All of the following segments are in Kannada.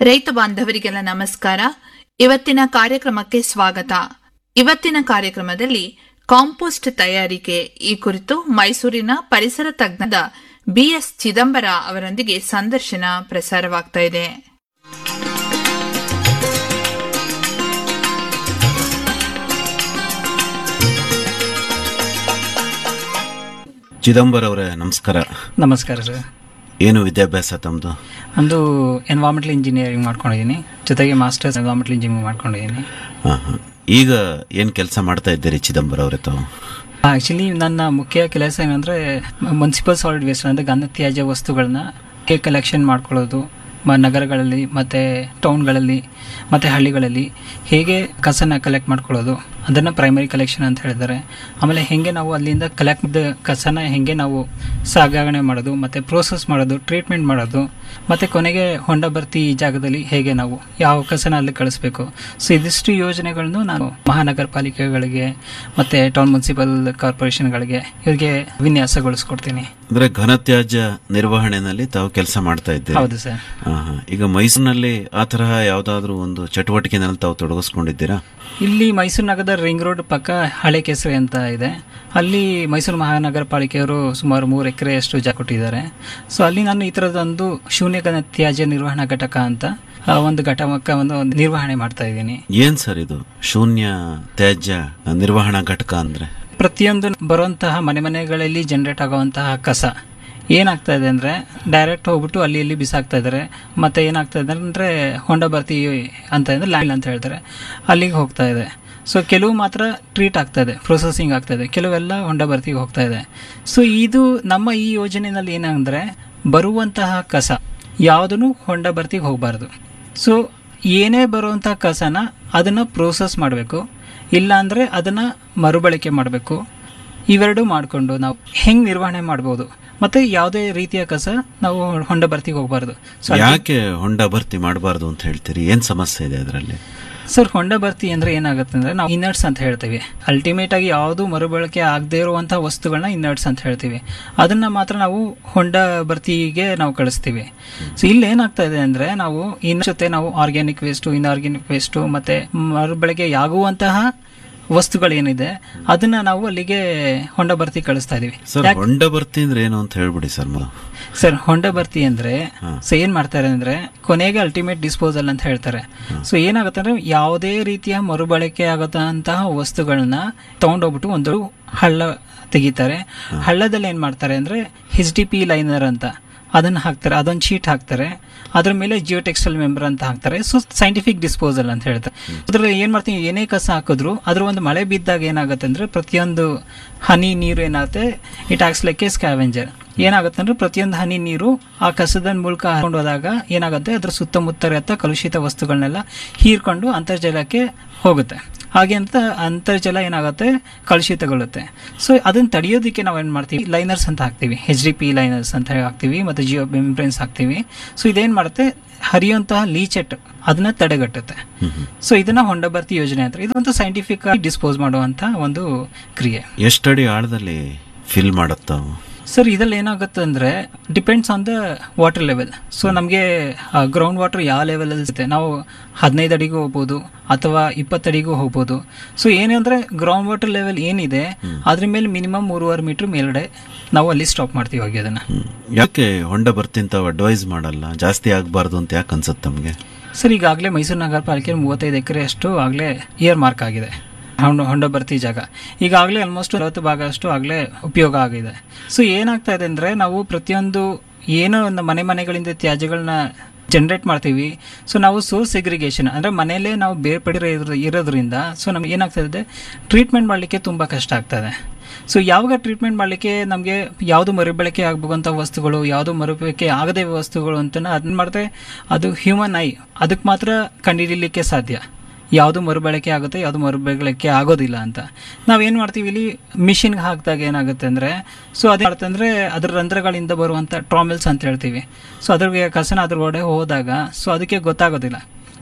ರೈತ ಬಾಂಧವರಿಗೆಲ್ಲ ನಮಸ್ಕಾರ ಇವತ್ತಿನ ಕಾರ್ಯಕ್ರಮಕ್ಕೆ ಸ್ವಾಗತ ಇವತ್ತಿನ ಕಾರ್ಯಕ್ರಮದಲ್ಲಿ ಕಾಂಪೋಸ್ಟ್ ತಯಾರಿಕೆ ಈ ಕುರಿತು ಮೈಸೂರಿನ ಪರಿಸರ ತಜ್ಞದ ಬಿಎಸ್ ಚಿದಂಬರ ಅವರೊಂದಿಗೆ ಸಂದರ್ಶನ ಪ್ರಸಾರವಾಗ್ತಾ ಇದೆ ಚಿದಂಬರ್ ಅವರೇ ನಮಸ್ಕಾರ ನಮಸ್ಕಾರ ಸರ್ ಏನು ವಿದ್ಯಾಭ್ಯಾಸ ತಮ್ಮದು ನಂದು ಎನ್ವಾಮೆಂಟಲ್ ಇಂಜಿನಿಯರಿಂಗ್ ಮಾಡ್ಕೊಂಡಿದ್ದೀನಿ ಜೊತೆಗೆ ಮಾಸ್ಟರ್ಸ್ ಎನ್ವಾಮೆಂಟಲ್ ಇಂಜಿನಿಯರಿಂಗ್ ಮಾಡ್ಕೊಂಡಿದ್ದೀನಿ ಹಾಂ ಹಾಂ ಈಗ ಏನು ಕೆಲಸ ಮಾಡ್ತಾ ಇದ್ದೀರಿ ಚಿದಂಬರ್ ಅವರೇ ತಾವು ಆ್ಯಕ್ಚುಲಿ ನನ್ನ ಮುಖ್ಯ ಕೆಲಸ ಏನಂದರೆ ಮುನ್ಸಿಪಲ್ ಸಾಲಿಡ್ ವೇಸ್ಟ್ ಅಂದರೆ ಘನ ತ್ಯಾಜ್ಯ ವಸ್ತುಗಳನ್ನ ಕಲೆಕ್ಷನ್ ಮಾಡ್ಕೊಳ್ಳೋದು ಮ ನಗರಗಳಲ್ಲಿ ಮತ್ತು ಟೌನ್ಗಳಲ್ಲಿ ಮತ್ತು ಹಳ್ಳಿಗಳಲ್ಲಿ ಹೇಗೆ ಕಸನ ಕಲೆಕ್ಟ್ ಮಾಡ್ಕೊಳ್ಳೋದು ಅದನ್ನು ಪ್ರೈಮರಿ ಕಲೆಕ್ಷನ್ ಅಂತ ಹೇಳಿದ್ದಾರೆ ಆಮೇಲೆ ಹೇಗೆ ನಾವು ಅಲ್ಲಿಂದ ಕಲೆಕ್ಟ್ ಕಸನ ಹೇಗೆ ನಾವು ಸಾಗಣೆ ಮಾಡೋದು ಮತ್ತು ಪ್ರೋಸೆಸ್ ಮಾಡೋದು ಟ್ರೀಟ್ಮೆಂಟ್ ಮಾಡೋದು ಮತ್ತು ಕೊನೆಗೆ ಹೊಂಡ ಭರ್ತಿ ಜಾಗದಲ್ಲಿ ಹೇಗೆ ನಾವು ಯಾವ ಕಸನ ಅಲ್ಲಿ ಕಳಿಸ್ಬೇಕು ಸೊ ಇದಿಷ್ಟು ಯೋಜನೆಗಳನ್ನು ನಾನು ಮಹಾನಗರ ಪಾಲಿಕೆಗಳಿಗೆ ಮತ್ತು ಟೌನ್ ಮುನ್ಸಿಪಲ್ ಕಾರ್ಪೊರೇಷನ್ಗಳಿಗೆ ಇವರಿಗೆ ವಿನ್ಯಾಸಗೊಳಿಸ್ಕೊಡ್ತೀನಿ ಅಂದರೆ ಘನತ್ಯಾಜ್ಯ ನಿರ್ವಹಣೆಯಲ್ಲಿ ತಾವು ಕೆಲಸ ಮಾಡ್ತಾ ಇದ್ದೀರಿ ಹೌದು ಸರ್ ಹಾಂ ಹಾಂ ಈಗ ಮೈಸೂರಿನಲ್ಲಿ ಆ ತರಹ ಯಾವುದಾದ್ರೂ ಒಂದು ಚಟುವಟಿಕೆನಲ್ಲಿ ತಾವು ತೊಡಗಿಸ್ಕೊಂಡಿದ್ದೀರಾ ಇಲ್ಲಿ ಮೈಸೂರು ನಗರದ ರಿಂಗ್ ರೋಡ್ ಪಕ್ಕ ಹಳೆ ಕೆಸರೆ ಅಂತ ಇದೆ ಅಲ್ಲಿ ಮೈಸೂರು ಮಹಾನಗರ ಪಾಲಿಕೆಯವರು ಸುಮಾರು ಮೂರು ಎಕರೆಯಷ್ಟು ಜಾಗ ಕೊಟ್ಟಿದ್ದಾರೆ ಸೊ ಅಲ್ಲಿ ನಾನು ಈ ಥರದೊಂದು ಶೂನ್ಯ ಘನ ತ್ಯಾಜ್ಯ ನಿರ್ವಹಣಾ ಘಟಕ ಅಂತ ಆ, ಒಂದು ಘಟಕವನ್ನು ಒಂದು ನಿರ್ವಹಣೆ ಮಾಡ್ತಾ ಇದ್ದೀನಿ ಏನು ಸರ್ ಇದು ಶೂನ್ಯ ತ್ಯಾಜ್ಯ ನಿರ್ವಹಣಾ ಘಟಕ ಅಂದರೆ ಪ್ರತಿಯೊಂದು ಬರುವಂತಹ ಮನೆ ಮನೆಗಳಲ್ಲಿ ಜನರೇಟ್ ಆಗುವಂತಹ ಕಸ ಏನಾಗ್ತಾ ಇದೆ ಅಂದರೆ ಡೈರೆಕ್ಟ್ ಹೋಗ್ಬಿಟ್ಟು ಅಲ್ಲಿ ಇಲ್ಲಿ ಬಿಸಾಕ್ತಾ ಇದ್ದಾರೆ ಮತ್ತೆ ಏನಾಗ್ತಾ ಇದೆ ಅಂದರೆ ಹೊಂಡ ಭರ್ತಿ ಅಂತ ಅಂದರೆ ಲ್ಯಾಂಡ್ ಅಂತ ಹೇಳ್ತಾರೆ ಅಲ್ಲಿಗೆ ಹೋಗ್ತಾ ಇದೆ ಸೊ ಕೆಲವು ಮಾತ್ರ ಟ್ರೀಟ್ ಆಗ್ತಾ ಇದೆ ಪ್ರೊಸೆಸಿಂಗ್ ಆಗ್ತಾ ಇದೆ ಕೆಲವೆಲ್ಲ ಹೊಂಡ ಭರ್ತಿಗೆ ಹೋಗ್ತಾ ಇದೆ ಸೊ ಇದು ನಮ್ಮ ಈ ಯೋಜನೆಯಲ್ಲಿ ಏನಂದರೆ ಬರುವಂತಹ ಕಸ ಯಾವುದೂ ಹೊಂಡ ಭರ್ತಿಗೆ ಹೋಗಬಾರ್ದು ಸೊ ಏನೇ ಬರುವಂಥ ಕಸನ ಅದನ್ನು ಪ್ರೋಸೆಸ್ ಮಾಡಬೇಕು ಇಲ್ಲ ಅಂದರೆ ಅದನ್ನು ಮರುಬಳಕೆ ಮಾಡಬೇಕು ಇವೆರಡು ಮಾಡಿಕೊಂಡು ನಾವು ಹೆಂಗೆ ನಿರ್ವಹಣೆ ಮಾಡ್ಬೋದು ಮತ್ತು ಯಾವುದೇ ರೀತಿಯ ಕಸ ನಾವು ಹೊಂಡ ಭರ್ತಿಗೆ ಹೋಗಬಾರ್ದು ಸೊ ಯಾಕೆ ಹೊಂಡ ಭರ್ತಿ ಮಾಡಬಾರ್ದು ಅಂತ ಹೇಳ್ತೀರಿ ಏನು ಸಮಸ್ಯೆ ಇದೆ ಅದರಲ್ಲಿ ಸರ್ ಹೊಂಡ ಭರ್ತಿ ಅಂದ್ರೆ ಏನಾಗುತ್ತೆ ಅಂದ್ರೆ ನಾವು ಇನ್ನರ್ಟ್ಸ್ ಅಂತ ಹೇಳ್ತೀವಿ ಅಲ್ಟಿಮೇಟ್ ಆಗಿ ಯಾವುದು ಮರುಬಳಕೆ ಆಗದೆ ಇರುವಂತಹ ವಸ್ತುಗಳನ್ನ ಇನ್ನರ್ಟ್ಸ್ ಅಂತ ಹೇಳ್ತೀವಿ ಅದನ್ನ ಮಾತ್ರ ನಾವು ಹೊಂಡ ಭರ್ತಿಗೆ ನಾವು ಕಳಿಸ್ತೀವಿ ಸೊ ಇಲ್ಲಿ ಏನಾಗ್ತಾ ಇದೆ ಅಂದ್ರೆ ನಾವು ಇನ್ನ ಜೊತೆ ನಾವು ಆರ್ಗ್ಯಾನಿಕ್ ವೇಸ್ಟು ಇನ್ಆರ್ಗ್ಯಾನಿಕ್ ವೇಸ್ಟು ಮತ್ತೆ ಮರುಬಳಕೆ ಆಗುವಂತಹ ವಸ್ತುಗಳೇನಿದೆ ಅದನ್ನ ನಾವು ಅಲ್ಲಿಗೆ ಹೊಂಡ ಭರ್ತಿ ಕಳಿಸ್ತಾ ಇದೀವಿ ಸರ್ ಹೊಂಡ ಭರ್ತಿ ಅಂದ್ರೆ ಏನು ಅಂತ ಹೇಳ್ಬಿಡಿ ಸರ್ ಮೊದಲು ಸರ್ ಹೊಂಡ ಭರ್ತಿ ಅಂದ್ರೆ ಸೊ ಏನ್ ಮಾಡ್ತಾರೆ ಅಂದ್ರೆ ಕೊನೆಗೆ ಅಲ್ಟಿಮೇಟ್ ಡಿಸ್ಪೋಸಲ್ ಅಂತ ಹೇಳ್ತಾರೆ ಸೊ ಏನಾಗುತ್ತೆ ಅಂದ್ರೆ ಯಾವುದೇ ರೀತಿಯ ಮರುಬಳಕೆ ಆಗದಂತಹ ವಸ್ತುಗಳನ್ನ ತಗೊಂಡೋಗ್ಬಿಟ್ಟು ಒಂದು ಹಳ್ಳ ತೆಗಿತಾರೆ ಹಳ್ಳದಲ್ಲಿ ಏನ್ ಮಾಡ್ತಾರೆ ಅಂದ್ರೆ ಎಚ್ ಡಿ ಪಿ ಲೈನರ್ ಅಂತ ಅದನ್ನ ಹಾಕ್ತಾರೆ ಅದೊಂದು ಶೀಟ್ ಹಾಕ್ತಾರೆ ಅದ್ರ ಮೇಲೆ ಜಿಯೋ ಟೆಕ್ಸ್ಟೈಲ್ ಮೆಂಬರ್ ಅಂತ ಹಾಕ್ತಾರೆ ಸೊ ಸೈಂಟಿಫಿಕ್ ಡಿಸ್ಪೋಸಲ್ ಅಂತ ಹೇಳ್ತಾರೆ ಅದ್ರಲ್ಲಿ ಏನ್ ಮಾಡ್ತೀವಿ ಏನೇ ಕಸ ಹಾಕಿದ್ರು ಅದ್ರ ಒಂದು ಮಳೆ ಬಿದ್ದಾಗ ಏನಾಗುತ್ತೆ ಅಂದ್ರೆ ಪ್ರತಿಯೊಂದು ಹನಿ ನೀರು ಏನಾಗುತ್ತೆ it acts like a scavenger ಏನಾಗುತ್ತೆ ಅಂದ್ರೆ ಪ್ರತಿಯೊಂದು ಹನಿ ನೀರು ಆ ಕಸದ ಮೂಲಕ ಹಾಕೊಂಡು ಹೋದಾಗ ಏನಾಗುತ್ತೆ ಅದ್ರ ಸುತ್ತಮುತ್ತ ಇರತ್ತ ಕಲುಷಿತ ವಸ್ತುಗಳನ್ನೆಲ್ಲ ಹೀರ್ಕೊಂಡು ಅಂತರ್ಜಲಕ್ಕೆ ಹೋಗುತ್ತೆ ಹಾಗೆ ಅಂತ ಅಂತರ್ಜಲ ಏನಾಗುತ್ತೆ ಕಲುಷಿತಗೊಳ್ಳುತ್ತೆ ಸೊ ಅದನ್ನ ತಡೆಯೋದಕ್ಕೆ ನಾವು ಏನು ಮಾಡ್ತೀವಿ ಲೈನರ್ಸ್ ಅಂತ ಹಾಕ್ತೀವಿ ಎಚ್ ಡಿ ಪಿ ಲೈನರ್ಸ್ ಅಂತ ಹೇಳಿ ಹಾಕ್ತೀವಿ ಮತ್ತು ಜಿಯೋ ಮೆಂಬ್ರೆನ್ಸ್ ಹಾಕ್ತೀವಿ ಸೊ ಇದೇನು ಮಾಡುತ್ತೆ ಹರಿಯುವಂತಹ ಲೀಚೆಟ್ ಅದನ್ನ ತಡೆಗಟ್ಟುತ್ತೆ ಸೊ ಇದನ್ನ ಹೊಂಡ ಭರ್ತಿ ಯೋಜನೆ ಅಂತ ಇದೊಂದು ಸೈಂಟಿಫಿಕ್ ಆಗಿ ಡಿಸ್ಪೋಸ್ ಮಾಡುವಂತ ಒಂದು ಕ್ರಿಯೆ ಎಷ್ಟಡಿ ಆಳದಲ್ಲಿ ಫಿಲ್ ಮಾಡುತ್ತಾವು ಸರ್ ಇದ್ರಲ್ಲಿ ಏನಾಗುತ್ತೆ ಅಂದ್ರೆ depends on the water level so ನಮಗೆ ಗ್ರೌಂಡ್ ವಾಟರ್ ಯಾವ ಲೆವೆಲ್ ಇರುತ್ತೆ ನಾವು ಹದಿನೈದು ಅಡಿಗೂ ಹೋಗ್ಬೋದು ಅಥವಾ ಇಪ್ಪತ್ತಡಿಗೂ ಹೋಗ್ಬೋದು ಸೊ ಏನಂದ್ರೆ ಗ್ರೌಂಡ್ ವಾಟರ್ ಲೆವೆಲ್ ಏನಿದೆ ಅದ್ರ ಮೇಲೆ ಮಿನಿಮಮ್ ಮೂರುವರೆ ಮೀಟರ್ ಮೇಲ್ಗಡೆ ನಾವು ಅಲ್ಲಿ ಸ್ಟಾಪ್ ಮಾಡ್ತೀವಿ ಹೋಗಿ ಅದನ್ನ ಹ್ಮ್. ಯಾಕೆ ಹೊಂಡ ಭರ್ತಿ ಅಂತ ಅಡ್ವೈಸ್ ಮಾಡಲ್ಲ ಜಾಸ್ತಿ ಆಗಬಾರ್ದು ಅಂತ ಯಾಕೆ ಅನ್ಸುತ್ತೆ ತಮಗೆ ಸರ್ ಈಗಾಗಲೇ ಮೈಸೂರು ನಗರ ಪಾಲಿಕೆ ಮೂವತ್ತೈದು ಎಕರೆ ಅಷ್ಟು ಆಗಲೇ ಇಯರ್ ಮಾರ್ಕ್ ಆಗಿದೆ ಹೊಂಡ ಹೊಂಡ ಭರ್ತಿ ಜಾಗ ಈಗಾಗಲೇ ಆಲ್ಮೋಸ್ಟ್ ಅರವತ್ತು ಭಾಗ ಅಷ್ಟು ಆಗಲೇ ಉಪಯೋಗ ಆಗಿದೆ ಸೊ ಏನಾಗ್ತಾ ಇದೆ ಅಂದರೆ ನಾವು ಪ್ರತಿಯೊಂದು ಏನೋ ಒಂದು ಮನೆ ಮನೆಗಳಿಂದ ತ್ಯಾಜ್ಯಗಳನ್ನ ಜನರೇಟ್ ಮಾಡ್ತೀವಿ ಸೊ ನಾವು ಸೋರ್ಸ್ ಸೆಗ್ರಿಗೇಷನ್ ಅಂದರೆ ಮನೆಯಲ್ಲೇ ನಾವು ಬೇರ್ಪಡಿರೋ ಇರೋ- ಇರೋದ್ರಿಂದ ಸೊ ನಮ್ಗೆ ಏನಾಗ್ತಾ ಇದೆ ಟ್ರೀಟ್ಮೆಂಟ್ ಮಾಡಲಿಕ್ಕೆ ತುಂಬ ಕಷ್ಟ ಆಗ್ತದೆ ಸೊ ಯಾವಾಗ ಟ್ರೀಟ್ಮೆಂಟ್ ಮಾಡಲಿಕ್ಕೆ ನಮಗೆ ಯಾವುದು ಮರುಬಳಕೆ ಆಗಬೇಕಂತ ವಸ್ತುಗಳು ಯಾವುದು ಮರುಬಳಕೆ ಆಗದೆ ವಸ್ತುಗಳು ಅಂತ ಅದನ್ನ ಮಾಡಿದ್ರೆ ಅದು ಹ್ಯೂಮನ್ ಐ ಅದಕ್ಕೆ ಮಾತ್ರ ಕಂಡುಹಿಡಿಯಲಿಕ್ಕೆ ಸಾಧ್ಯ ಯಾವುದು ಮರುಬಳಕೆ ಆಗುತ್ತೆ ಯಾವುದು ಮರುಬಳಕೆ ಆಗೋದಿಲ್ಲ ಅಂತ ನಾವೇನು ಮಾಡ್ತೀವಿ ಇಲ್ಲಿ ಮಿಷಿನ್ಗೆ ಹಾಕಿದಾಗ ಏನಾಗುತ್ತೆ ಅಂದರೆ ಸೊ ಅದೇ ಮಾಡುತ್ತೆ ಅಂದರೆ ಅದ್ರ ರಂಧ್ರಗಳಿಂದ ಬರುವಂಥ ಟ್ರಾಮೆಲ್ಸ್ ಅಂತ ಹೇಳ್ತೀವಿ ಸೊ ಅದ್ರ ಕಸನ ಅದ್ರ ಒಳಗಡೆ ಹೋದಾಗ ಸೊ ಅದಕ್ಕೆ ಗೊತ್ತಾಗೋದಿಲ್ಲ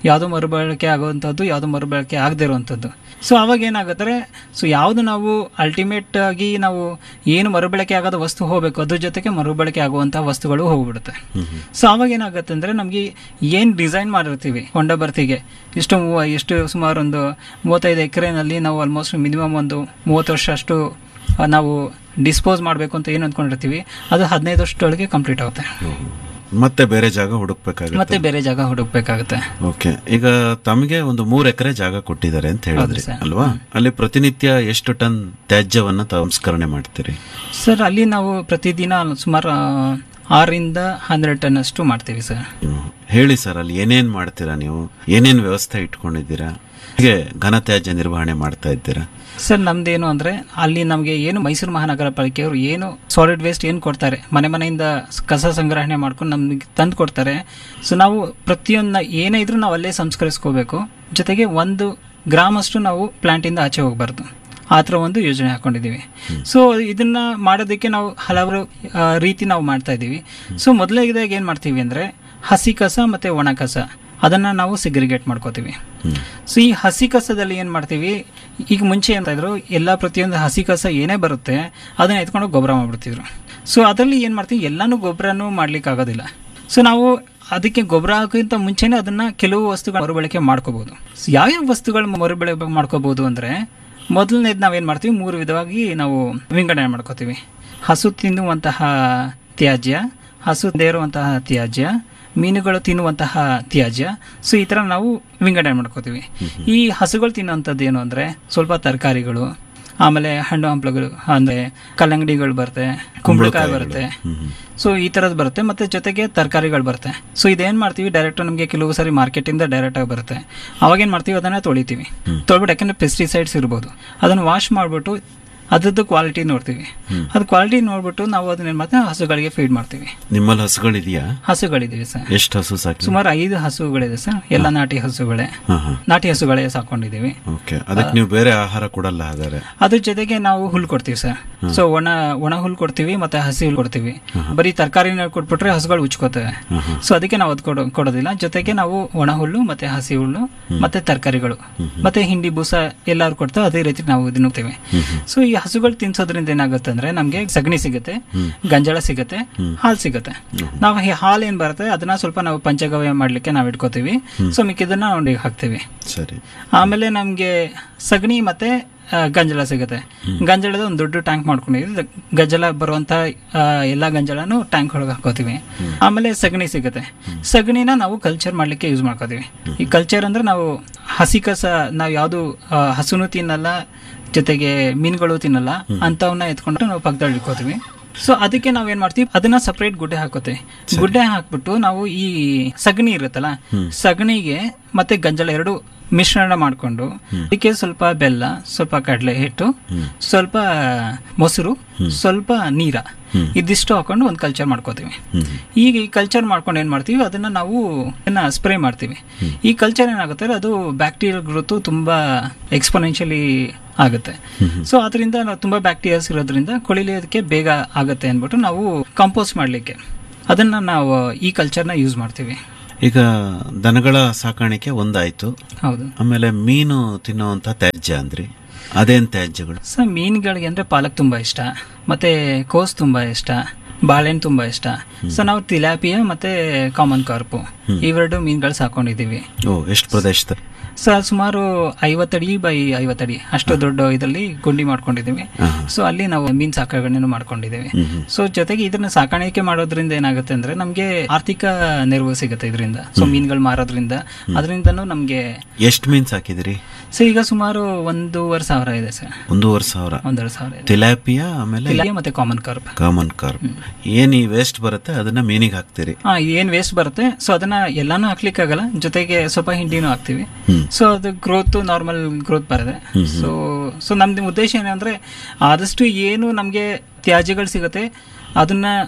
ಯಾವುದು ಮರುಬಳಕೆ ಆಗುವಂಥದ್ದು ಯಾವುದು ಮರುಬಳಕೆ ಆಗದೇ ಇರುವಂಥದ್ದು ಸೊ ಅವಾಗ ಏನಾಗುತ್ತೆ ಸೊ ಯಾವುದು ನಾವು ಅಲ್ಟಿಮೇಟ್ ಆಗಿ ನಾವು ಏನು ಮರುಬಳಕೆ ಆಗೋದ ವಸ್ತು ಹೋಗಬೇಕು ಅದ್ರ ಜೊತೆಗೆ ಮರುಬಳಕೆ ಆಗುವಂತಹ ವಸ್ತುಗಳು ಹೋಗ್ಬಿಡುತ್ತೆ ಸೊ ಅವಾಗ ಏನಾಗುತ್ತೆ ಅಂದ್ರೆ ನಮಗೆ ಏನ್ ಡಿಸೈನ್ ಮಾಡಿರ್ತೀವಿ ಹೊಂಡ ಬರ್ತಿಗೆ ಇಷ್ಟು ಮೂವ- ಎಷ್ಟು ಸುಮಾರು ಒಂದು ಮೂವತ್ತೈದು ಎಕರೆನಲ್ಲಿ ನಾವು ಆಲ್ಮೋಸ್ಟ್ ಮಿನಿಮಮ್ ಒಂದು ಮೂವತ್ತು ವರ್ಷ ಅಷ್ಟು ಆ, ನಾವು ಡಿಸ್ಪೋಸ್ ಮಾಡಬೇಕು ಅಂತ ಏನು ಅಂದ್ಕೊಂಡಿರ್ತೀವಿ ಅದು ಹದಿನೈದು ವರ್ಷದೊಳಗೆ ಕಂಪ್ಲೀಟ್ ಆಗುತ್ತೆ ಮತ್ತೆ ಬೇರೆ ಜಾಗ ಹುಡುಕ್ಬೇಕಾಗುತ್ತೆ ಮತ್ತೆ ಬೇರೆ ಜಾಗ ಹುಡುಕ್ಬೇಕಾಗುತ್ತೆ ಓಕೆ ಈಗ ತಮಗೆ ಒಂದು ಮೂರ್ ಎಕರೆ ಜಾಗ ಕೊಟ್ಟಿದ್ದಾರೆ ಅಂತ ಹೇಳಿದ್ರಿ ಸರ್. ಅಲ್ವಾ ಅಲ್ಲಿ ಪ್ರತಿನಿತ್ಯ ಎಷ್ಟು ಟನ್ ತ್ಯಾಜ್ಯವನ್ನ ಸಂಸ್ಕರಣೆ ಮಾಡ್ತೀರಿ ಸರ್ ಅಲ್ಲಿ ನಾವು ಪ್ರತಿದಿನ ಸುಮಾರು ಆ, ಆರರಿಂದ ಹನ್ನೆರಡು ಟನ್ ಅಷ್ಟು ಮಾಡ್ತೀವಿ ಸರ್ ಹ್ಮ್. ಹೇಳಿ ಸರ್ ಅಲ್ಲಿ ಏನೇನ್ ಮಾಡ್ತೀರಾ ನೀವು ಏನೇನ್ ವ್ಯವಸ್ಥೆ ಇಟ್ಕೊಂಡಿದ್ದೀರಾ ಹೀಗೆ ಘನ ತ್ಯಾಜ್ಯ ನಿರ್ವಹಣೆ ಮಾಡ್ತಾ ಇದ್ದೀರಾ ಸರ್ ನಮ್ದೇನು ಅಂದ್ರೆ ಅಲ್ಲಿ ನಮಗೆ ಏನು ಮೈಸೂರು ಮಹಾನಗರ ಪಾಲಿಕೆಯವರು ಏನು ಸಾಲಿಡ್ ವೇಸ್ಟ್ ಏನು ಕೊಡ್ತಾರೆ ಮನೆ ಮನೆಯಿಂದ ಸ್- ಕಸ ಸಂಗ್ರಹಣೆ ಮಾಡ್ಕೊಂಡು ನಮ್ಗೆ ತಂದು ಕೊಡ್ತಾರೆ ಸೊ ನಾವು ಪ್ರತಿಯೊಂದನ್ನ ಏನೇ ಇದ್ರೂ ನಾವು ಅಲ್ಲೇ ಸಂಸ್ಕರಿಸ್ಕೋಬೇಕು ಜೊತೆಗೆ ಒಂದು ಗ್ರಾಮ್ ಅಷ್ಟು ನಾವು ಪ್ಲಾಂಟಿಂದ ಆಚೆ ಹೋಗ್ಬಾರ್ದು ಆ ಥರ ಒಂದು ಯೋಜನೆ ಹಾಕೊಂಡಿದ್ದೀವಿ ಸೊ ಇದನ್ನ ಮಾಡೋದಕ್ಕೆ ನಾವು ಹಲವಾರು ಆ, ರೀತಿ ನಾವು ಮಾಡ್ತಾ ಇದ್ದೀವಿ ಸೊ ಮೊದಲನೇದಾಗಿ ಏನು ಮಾಡ್ತೀವಿ ಅಂದರೆ ಹಸಿ ಕಸ ಮತ್ತು ಒಣ ಕಸ ಅದನ್ನ ನಾವು ಸಿಗ್ರಿಗೇಟ್ ಮಾಡ್ಕೋತೀವಿ ಸೊ ಈ ಹಸಿ ಕಸದಲ್ಲಿ ಏನ್ ಮಾಡ್ತೀವಿ ಈಗ ಮುಂಚೆ ಅಂತ ಇದ್ರು ಎಲ್ಲ ಪ್ರತಿಯೊಂದು ಹಸಿ ಕಸ ಏನೇ ಬರುತ್ತೆ ಅದನ್ನ ಎತ್ಕೊಂಡು ಗೊಬ್ಬರ ಮಾಡ್ಬಿಡ್ತಿದ್ರು ಸೊ ಅದರಲ್ಲಿ ಏನ್ ಮಾಡ್ತೀವಿ ಎಲ್ಲಾನು ಗೊಬ್ಬರನೂ ಮಾಡ್ಲಿಕ್ಕೆ ಆಗೋದಿಲ್ಲ ಸೊ ನಾವು ಅದಕ್ಕೆ ಗೊಬ್ಬರ ಹಾಕೋಕ್ಕಿಂತ ಮುಂಚೆನೆ ಅದನ್ನ ಕೆಲವು ವಸ್ತುಗಳ ಮರುಬಳಕೆ ಮಾಡ್ಕೋಬಹುದು ಸೊ ಯಾವ್ಯಾವ ವಸ್ತುಗಳು ಮರುಬಳಕೆ ಮಾಡ್ಕೋಬಹುದು ಅಂದ್ರೆ ಮೊದಲನೇದು ನಾವೇನ್ ಮಾಡ್ತೀವಿ ಮೂರು ವಿಧವಾಗಿ ನಾವು ವಿಂಗಡಣೆ ಮಾಡ್ಕೋತೀವಿ ಹಸು ತಿನ್ನುವಂತಹ ತ್ಯಾಜ್ಯ ಹಸು ಇರುವಂತಹ ತ್ಯಾಜ್ಯ ಮೀನುಗಳು ತಿನ್ನುವಂತಹ ತ್ಯಾಜ್ಯ ಸೊ ಈ ತರ ನಾವು ವಿಂಗಡಣೆ ಮಾಡ್ಕೋತೀವಿ ಈ ಹಸುಗಳು ತಿನ್ನುವಂಥದ್ದು ಏನು ಅಂದ್ರೆ ಸ್ವಲ್ಪ ತರಕಾರಿಗಳು ಆಮೇಲೆ ಹಣ್ಣು ಹಂಪಲುಗಳು ಅಂದ್ರೆ ಕಲ್ಲಂಗಡಿಗಳು ಬರುತ್ತೆ ಕುಂಬಳಕಾಯಿ ಬರುತ್ತೆ ಸೊ ಈ ತರದ್ ಬರುತ್ತೆ ಮತ್ತೆ ಜೊತೆಗೆ ತರಕಾರಿಗಳು ಬರುತ್ತೆ ಸೊ ಇದೇನ್ ಮಾಡ್ತೀವಿ ಡೈರೆಕ್ಟ್ ನಮಗೆ ಕೆಲವು ಸಾರಿ ಮಾರ್ಕೆಟ್ ಇಂದ ಡೈರೆಕ್ಟ್ ಆಗಿ ಬರುತ್ತೆ ಅವಾಗ ಏನ್ ಮಾಡ್ತೀವಿ ಅದನ್ನ ತೊಳಿತೀವಿ ತೊಳ್ಬಿಟ್ಟು ಯಾಕಂದ್ರೆ ಪೆಸ್ಟಿಸೈಡ್ಸ್ ಇರ್ಬೋದು ಅದನ್ನ ವಾಶ್ ಮಾಡ್ಬಿಟ್ಟು ಅದ್ರದ್ದು ಕ್ವಾಲಿಟಿ ನೋಡ್ತೀವಿ ಅದು ಕ್ವಾಲಿಟಿ ನೋಡ್ಬಿಟ್ಟು ನಾವು ಅದನ್ನ ಏನ್ ಮಾಡ್ತೀವಿ ಹಸುಗಳಿಗೆ ಫೀಡ್ ಮಾಡ್ತೀವಿ ನಿಮ್ಮಲ್ಲಿ ಹಸುಗಳಿದೆಯಾ ಹಸುಗಳಿದೀವಿ ಸರ್ ಎಷ್ಟು ಹಸು ಸಾಕಿ ಸುಮಾರು ಐದು ಹಸುಗಳಿದೆ ಸರ್ ಎಲ್ಲ ನಾಟಿ ಹಸುಗಳೇ ಹಾ ಹಾ ನಾಟಿ ಹಸುಗಳೇ ಸಾಕೊಂಡಿದೀವಿ ಓಕೆ ಅದಕ್ಕೆ ನೀವು ಬೇರೆ ಆಹಾರ ಕೊಡಲ್ಲ ಹಾಗಾದ್ರೆ ಅದ್ರ ಜೊತೆಗೆ ನಾವು ಹುಲ್ ಕೊಡ್ತೀವಿ ಸರ್ ಸೊ ಒಣ ಒಣ ಹುಲ್ ಕೊಡ್ತೀವಿ ಮತ್ತೆ ಹಸಿ ಹುಲ್ ಕೊಡ್ತೀವಿ ಬರೀ ತರಕಾರಿನ ಕೊಟ್ಬಿಟ್ರೆ ಹಸುಗಳು ಉಚ್ಕೋತವೆ ಸೊ ಅದಕ್ಕೆ ನಾವು ಅದು ಕೊಡೋ ಕೊಡೋದಿಲ್ಲ ಜೊತೆಗೆ ನಾವು ಒಣ ಹುಲ್ಲು ಮತ್ತೆ ಹಸಿ ಹುಲ್ಲು ಮತ್ತೆ ತರಕಾರಿಗಳು ಮತ್ತೆ ಹಿಂಡಿ ಬೂಸ ಎಲ್ಲಾರು ಕೊಡ್ತಾ ಅದೇ ರೀತಿ ನಾವು ಇದನ್ನ ಹೋಗ್ತೇವೆ ಸೊ ಈ ಹಸುಗಳು ತಿನ್ಸೋದ್ರಿಂದ ಏನಾಗುತ್ತೆ ಅಂದ್ರೆ ನಮ್ಗೆ ಸಗಣಿ ಸಿಗುತ್ತೆ ಗಂಜಳ ಸಿಗುತ್ತೆ ಹಾಲು ಸಿಗುತ್ತೆ ನಾವು ಈ ಹಾಲು ಏನ್ ಬರುತ್ತೆ ಅದನ್ನ ಸ್ವಲ್ಪ ನಾವು ಪಂಚಗವ್ಯ ಮಾಡ್ಲಿಕ್ಕೆ ನಾವು ಇಟ್ಕೋತೀವಿ ಸೊ ಮಿಕ್ಕಿದನ್ನ ಉಂಡಿಗೆ ಹಾಕ್ತೀವಿ ಸರಿ ಆಮೇಲೆ ನಮ್ಗೆ ಸಗಣಿ ಮತ್ತೆ ಆ, ಗಂಜಲ ಸಿಗುತ್ತೆ ಗಂಜಲದ ಒಂದು ದೊಡ್ಡ ಟ್ಯಾಂಕ್ ಮಾಡ್ಕೊಂಡಿದ್ವಿ ಗಂಜಲ ಬರುವಂತ ಆ, ಎಲ್ಲಾ ಗಂಜಲನು ಟ್ಯಾಂಕ್ ಒಳಗೆ ಹಾಕೋತೀವಿ ಆಮೇಲೆ ಸಗಣಿ ಸಿಗುತ್ತೆ ಸಗಣಿನ ನಾವು ಕಲ್ಚರ್ ಮಾಡ್ಲಿಕ್ಕೆ ಯೂಸ್ ಮಾಡ್ಕೋತೀವಿ ಈ ಕಲ್ಚರ್ ಅಂದ್ರೆ ನಾವು ಹಸಿ ಕಸ ನಾವು ಯಾವ್ದು ಆ, ಹಸುನು ತಿನ್ನಲ್ಲ ಜೊತೆಗೆ ಮೀನುಗಳು ತಿನ್ನಲ್ಲ ಅಂತವನ್ನ ಎತ್ಕೊಂಡು ನಾವು ಪಕ್ಕದಲ್ಲಿ ಇಟ್ಕೋತೀವಿ ಸೊ ಅದಕ್ಕೆ ನಾವ್ ಏನ್ ಮಾಡ್ತೀವಿ ಅದನ್ನ ಸಪರೇಟ್ ಗುಡ್ಡೆ ಹಾಕೋತೀವಿ ಗುಡ್ಡೆ ಹಾಕ್ಬಿಟ್ಟು ನಾವು ಈ ಸಗಣಿ ಇರುತ್ತಲ್ಲ ಸಗಣಿಗೆ ಮತ್ತೆ ಗಂಜಲ ಎರಡು ಮಿಶ್ರಣ ಮಾಡ್ಕೊಂಡು ಅದಕ್ಕೆ ಸ್ವಲ್ಪ ಬೆಲ್ಲ ಸ್ವಲ್ಪ ಕಡಲೆ ಹಿಟ್ಟು ಸ್ವಲ್ಪ ಮೊಸರು ಸ್ವಲ್ಪ ನೀರ ಇದಿಷ್ಟು ಹಾಕೊಂಡು ಒಂದು ಕಲ್ಚರ್ ಮಾಡ್ಕೋತೀವಿ ಈಗ ಈ ಕಲ್ಚರ್ ಮಾಡ್ಕೊಂಡು ಏನ್ ಮಾಡ್ತೀವಿ ಅದನ್ನ ನಾವು ಸ್ಪ್ರೇ ಮಾಡ್ತೀವಿ ಈ ಕಲ್ಚರ್ ಏನಾಗುತ್ತೆ ಅಂದ್ರೆ ಅದು ಬ್ಯಾಕ್ಟೀರಿಯಲ್ ಗ್ರೋತ್ ತುಂಬಾ ಎಕ್ಸ್ಪೊನೆನ್ಷಿಯಲಿ ಆಗುತ್ತೆ ಸೊ ಅದರಿಂದ ನಾವು ತುಂಬಾ ಬ್ಯಾಕ್ಟೀರಿಯಾಸ್ ಇರೋದ್ರಿಂದ ಕೊಳಿಲಿಯೋದಕ್ಕೆ ಬೇಗ ಆಗುತ್ತೆ ಅಂದ್ಬಿಟ್ಟು ನಾವು ಕಂಪೋಸ್ಟ್ ಮಾಡ್ಲಿಕ್ಕೆ ಅದನ್ನ ನಾವು ಈ ಕಲ್ಚರ್ನ ಯೂಸ್ ಮಾಡ್ತೀವಿ ಈಗ ದನಗಳ ಸಾಕಾಣಿಕೆ ಒಂದಾಯ್ತು ಹೌದು ಆಮೇಲೆ ಮೀನು ತಿನ್ನುವಂತ ತ್ಯಾಜ್ಯ ಅಂದ್ರಿ ಅದೇನ್ ತ್ಯಾಜ್ಯಗಳು ಸೊ ಮೀನುಗಳಿಗೆ ಅಂದ್ರೆ ಪಾಲಕ್ ತುಂಬಾ ಇಷ್ಟ ಮತ್ತೆ ಕೋಸ್ ತುಂಬಾ ಇಷ್ಟ ಬಾಳೆಹಣ್ಣು ತುಂಬಾ ಇಷ್ಟ ಸೊ ನಾವು ತಿಲಾಪಿಯ ಮತ್ತೆ ಕಾಮನ್ ಕಾರ್ಪು ಇವೆರಡು ಮೀನುಗಳು ಸಾಕೊಂಡಿದೀವಿ ಓ ಎಷ್ಟು ಪ್ರದೇಶದ ಸೊ ಸುಮಾರು ಐವತ್ತಡಿ ಬೈ ಐವತ್ತಡಿ ಅಷ್ಟು ದೊಡ್ಡ ಇದರಲ್ಲಿ ಗುಂಡಿ ಮಾಡ್ಕೊಂಡಿದ್ದೀವಿ ಸೊ ಅಲ್ಲಿ ನಾವು ಮೀನ್ ಸಾಕಣೆಯನ್ನು ಮಾಡ್ಕೊಂಡಿದ್ದೀವಿ ಸೊ ಜೊತೆಗೆ ಇದನ್ನ ಸಾಕಾಣಿಕೆ ಮಾಡೋದ್ರಿಂದ ಏನಾಗುತ್ತೆ ಅಂದ್ರೆ ನಮ್ಗೆ ಆರ್ಥಿಕ ನೆರವು ಸಿಗುತ್ತೆ ಇದರಿಂದ ಸೊ ಮೀನುಗಳು ಮಾರೋದ್ರಿಂದ ಅದರಿಂದನೂ ನಮ್ಗೆ ಎಷ್ಟು ಮೀನ್ ಸಾಕಿದಿರಿ ಸೊ ಈಗ ಸುಮಾರು ಒಂದೂವರೆ ಸಾವಿರ ಇದೆ ಸರ್ ಒಂದೂವರೆ ಸಾವಿರ ಒಂದೂವರೆ ಸಾವಿರ ಇದೆ ತಿಲಾಪಿಯಾ ಆಮೇಲೆ ತಿಲಾಪಿಯ ಮತ್ತೆ ಕಾಮನ್ ಕಾರ್ಪ್ ಕಾಮನ್ ಕಾರ್ಪ್ ಏನ್ ಈ ವೇಸ್ಟ್ ಬರುತ್ತೆ ಅದನ್ನ ಮೀನಿಗೆ ಹಾಕ್ತೀರಿ ಹಾ ಏನ್ ವೇಸ್ಟ್ ಬರುತ್ತೆ ಸೊ ಅದನ್ನ ಎಲ್ಲಾನು ಹಾಕ್ಲಿಕ್ಕೆ ಆಗಲ್ಲ ಜೊತೆಗೆ ಸ್ವಲ್ಪ ಹಿಂಡಿನೂ ಹಾಕ್ತಿವಿ ಸೊ ಅದು ಗ್ರೋತ್ ನಾರ್ಮಲ್ ಗ್ರೋತ್ ಬರುತ್ತೆ ಸೊ ಸೊ ನಮ್ದು ಉದ್ದೇಶ ಏನಂದ್ರೆ ಆದಷ್ಟು ಏನು ನಮ್ಗೆ ತ್ಯಾಜ್ಯಗಳು ಸಿಗುತ್ತೆ ಅದನ್ನ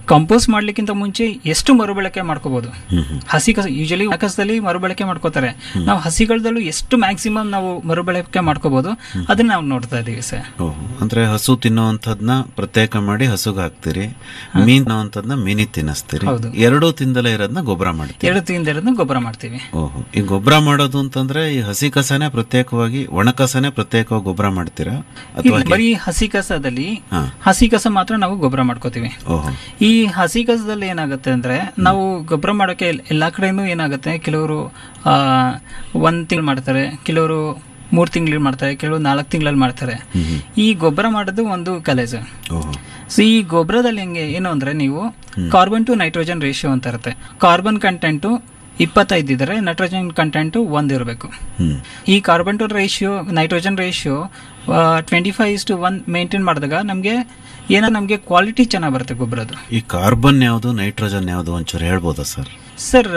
ಕಂಪೋಸ್ಟ್ ಮಾಡ್ಲಿಕ್ಕಿಂತ ಮುಂಚೆ ಎಷ್ಟು ಮರುಬಳಕೆ ಮಾಡ್ಕೋಬಹುದು ಹಸಿ ಕಸ ಯೂಶಲಿ ಕಸದಲ್ಲಿ ಮರುಬಳಕೆ ಮಾಡ್ಕೋತಾರೆ ನಾವು ಹಸಿಗಳದಲ್ಲೂ ಎಷ್ಟು ಮ್ಯಾಕ್ಸಿಮಮ್ ನಾವು ಮರುಬಳಕೆ ಮಾಡ್ಕೋಬಹುದು ಅದನ್ನ ನಾವು ನೋಡ್ತಾ ಇದೀವಿ ಸರ್ ಓಹೋ ಅಂದ್ರೆ ಹಸು ತಿನ್ನುವಂಥದ್ನ ಪ್ರತ್ಯೇಕ ಮಾಡಿ ಹಸುಗೆ ಹಾಕ್ತೀರಿ ಮೀನ್ ತಿನ್ನುವಂಥದ್ನ ಮೀನಿಗೆ ತಿನ್ನಿಸ್ತೀರಿ ಹೌದು. ಎರಡೂ ತಿಂದಲೇ ಇರೋದನ್ನ ಗೊಬ್ಬರ ಮಾಡ್ತೀರಿ ಎರಡು ತಿಂದಿರೋದನ್ನ ಗೊಬ್ಬರ ಮಾಡ್ತೀವಿ ಓಹೋ ಈ ಗೊಬ್ಬರ ಮಾಡೋದು ಅಂತಂದ್ರೆ ಈ ಹಸಿ ಕಸನೇ ಪ್ರತ್ಯೇಕವಾಗಿ ಒಣ ಕಸನೇ ಪ್ರತ್ಯೇಕವಾಗಿ ಗೊಬ್ಬರ ಮಾಡ್ತೀರಾ ಅಥವಾ ಈ ಬರೀ ಹಸಿ ಕಸದಲ್ಲಿ ಹಾ. ಹಸಿ ಕಸ ಮಾತ್ರ ನಾವು ಗೊಬ್ಬರ ಮಾಡ್ಕೋತೀವಿ ಓಹೋ ಈ ಹಸಿ ಕಸದಲ್ಲಿ ಏನಾಗುತ್ತೆ ಅಂದ್ರೆ ನಾವು ಗೊಬ್ಬರ ಮಾಡೋಕೆ ಎಲ್- ಎಲ್ಲಾ ಕಡೆನೂ ಏನಾಗುತ್ತೆ ಕೆಲವರು ಆ ಒಂದ್ ತಿಂಗಳು ಮಾಡ್ತಾರೆ ಕೆಲವರು ಮೂರ್ ತಿಂಗಳು ಮಾಡ್ತಾರೆ ಕೆಲವರು ನಾಲ್ಕು ತಿಂಗಳಲ್ಲಿ ಮಾಡ್ತಾರೆ ಈ ಗೊಬ್ಬರ ಮಾಡೋದು ಒಂದು ಕಲೆ ಸರ್ ಓಹೋ ಸೊ ಈ ಗೊಬ್ಬರದಲ್ಲಿ ಹೆಂಗೆ ಏನು ಅಂದ್ರೆ ನೀವು ಕಾರ್ಬನ್ ಟು ನೈಟ್ರೋಜನ್ ರೇಷಿಯೋ ಅಂತ ಇರುತ್ತೆ ಕಾರ್ಬನ್ ಕಂಟೆಂಟು ಇಪ್ಪತ್ತೈದು ಇದ್ರೆ ನೈಟ್ರೋಜನ್ ಕಂಟೆಂಟು ಒಂದ್ ಇರಬೇಕು ಹ್ಮ್ ಈ carbon to ratio nitrogen ratio twenty five is to one maintain ಮಾಡಿದಾಗ ನಮಗೆ ಏನೋ ನಮಗೆ ಕ್ವಾಲಿಟಿ ಚೆನ್ನಾಗಿ ಬರುತ್ತೆ ಗೊಬ್ಬರದ್ದು ಈ ಕಾರ್ಬನ್ ಯಾವುದು ನೈಟ್ರೋಜನ್ ಯಾವುದು ಒಂಚೂರು ಹೇಳ್ಬೋದಾ ಸರ್ ಸರ್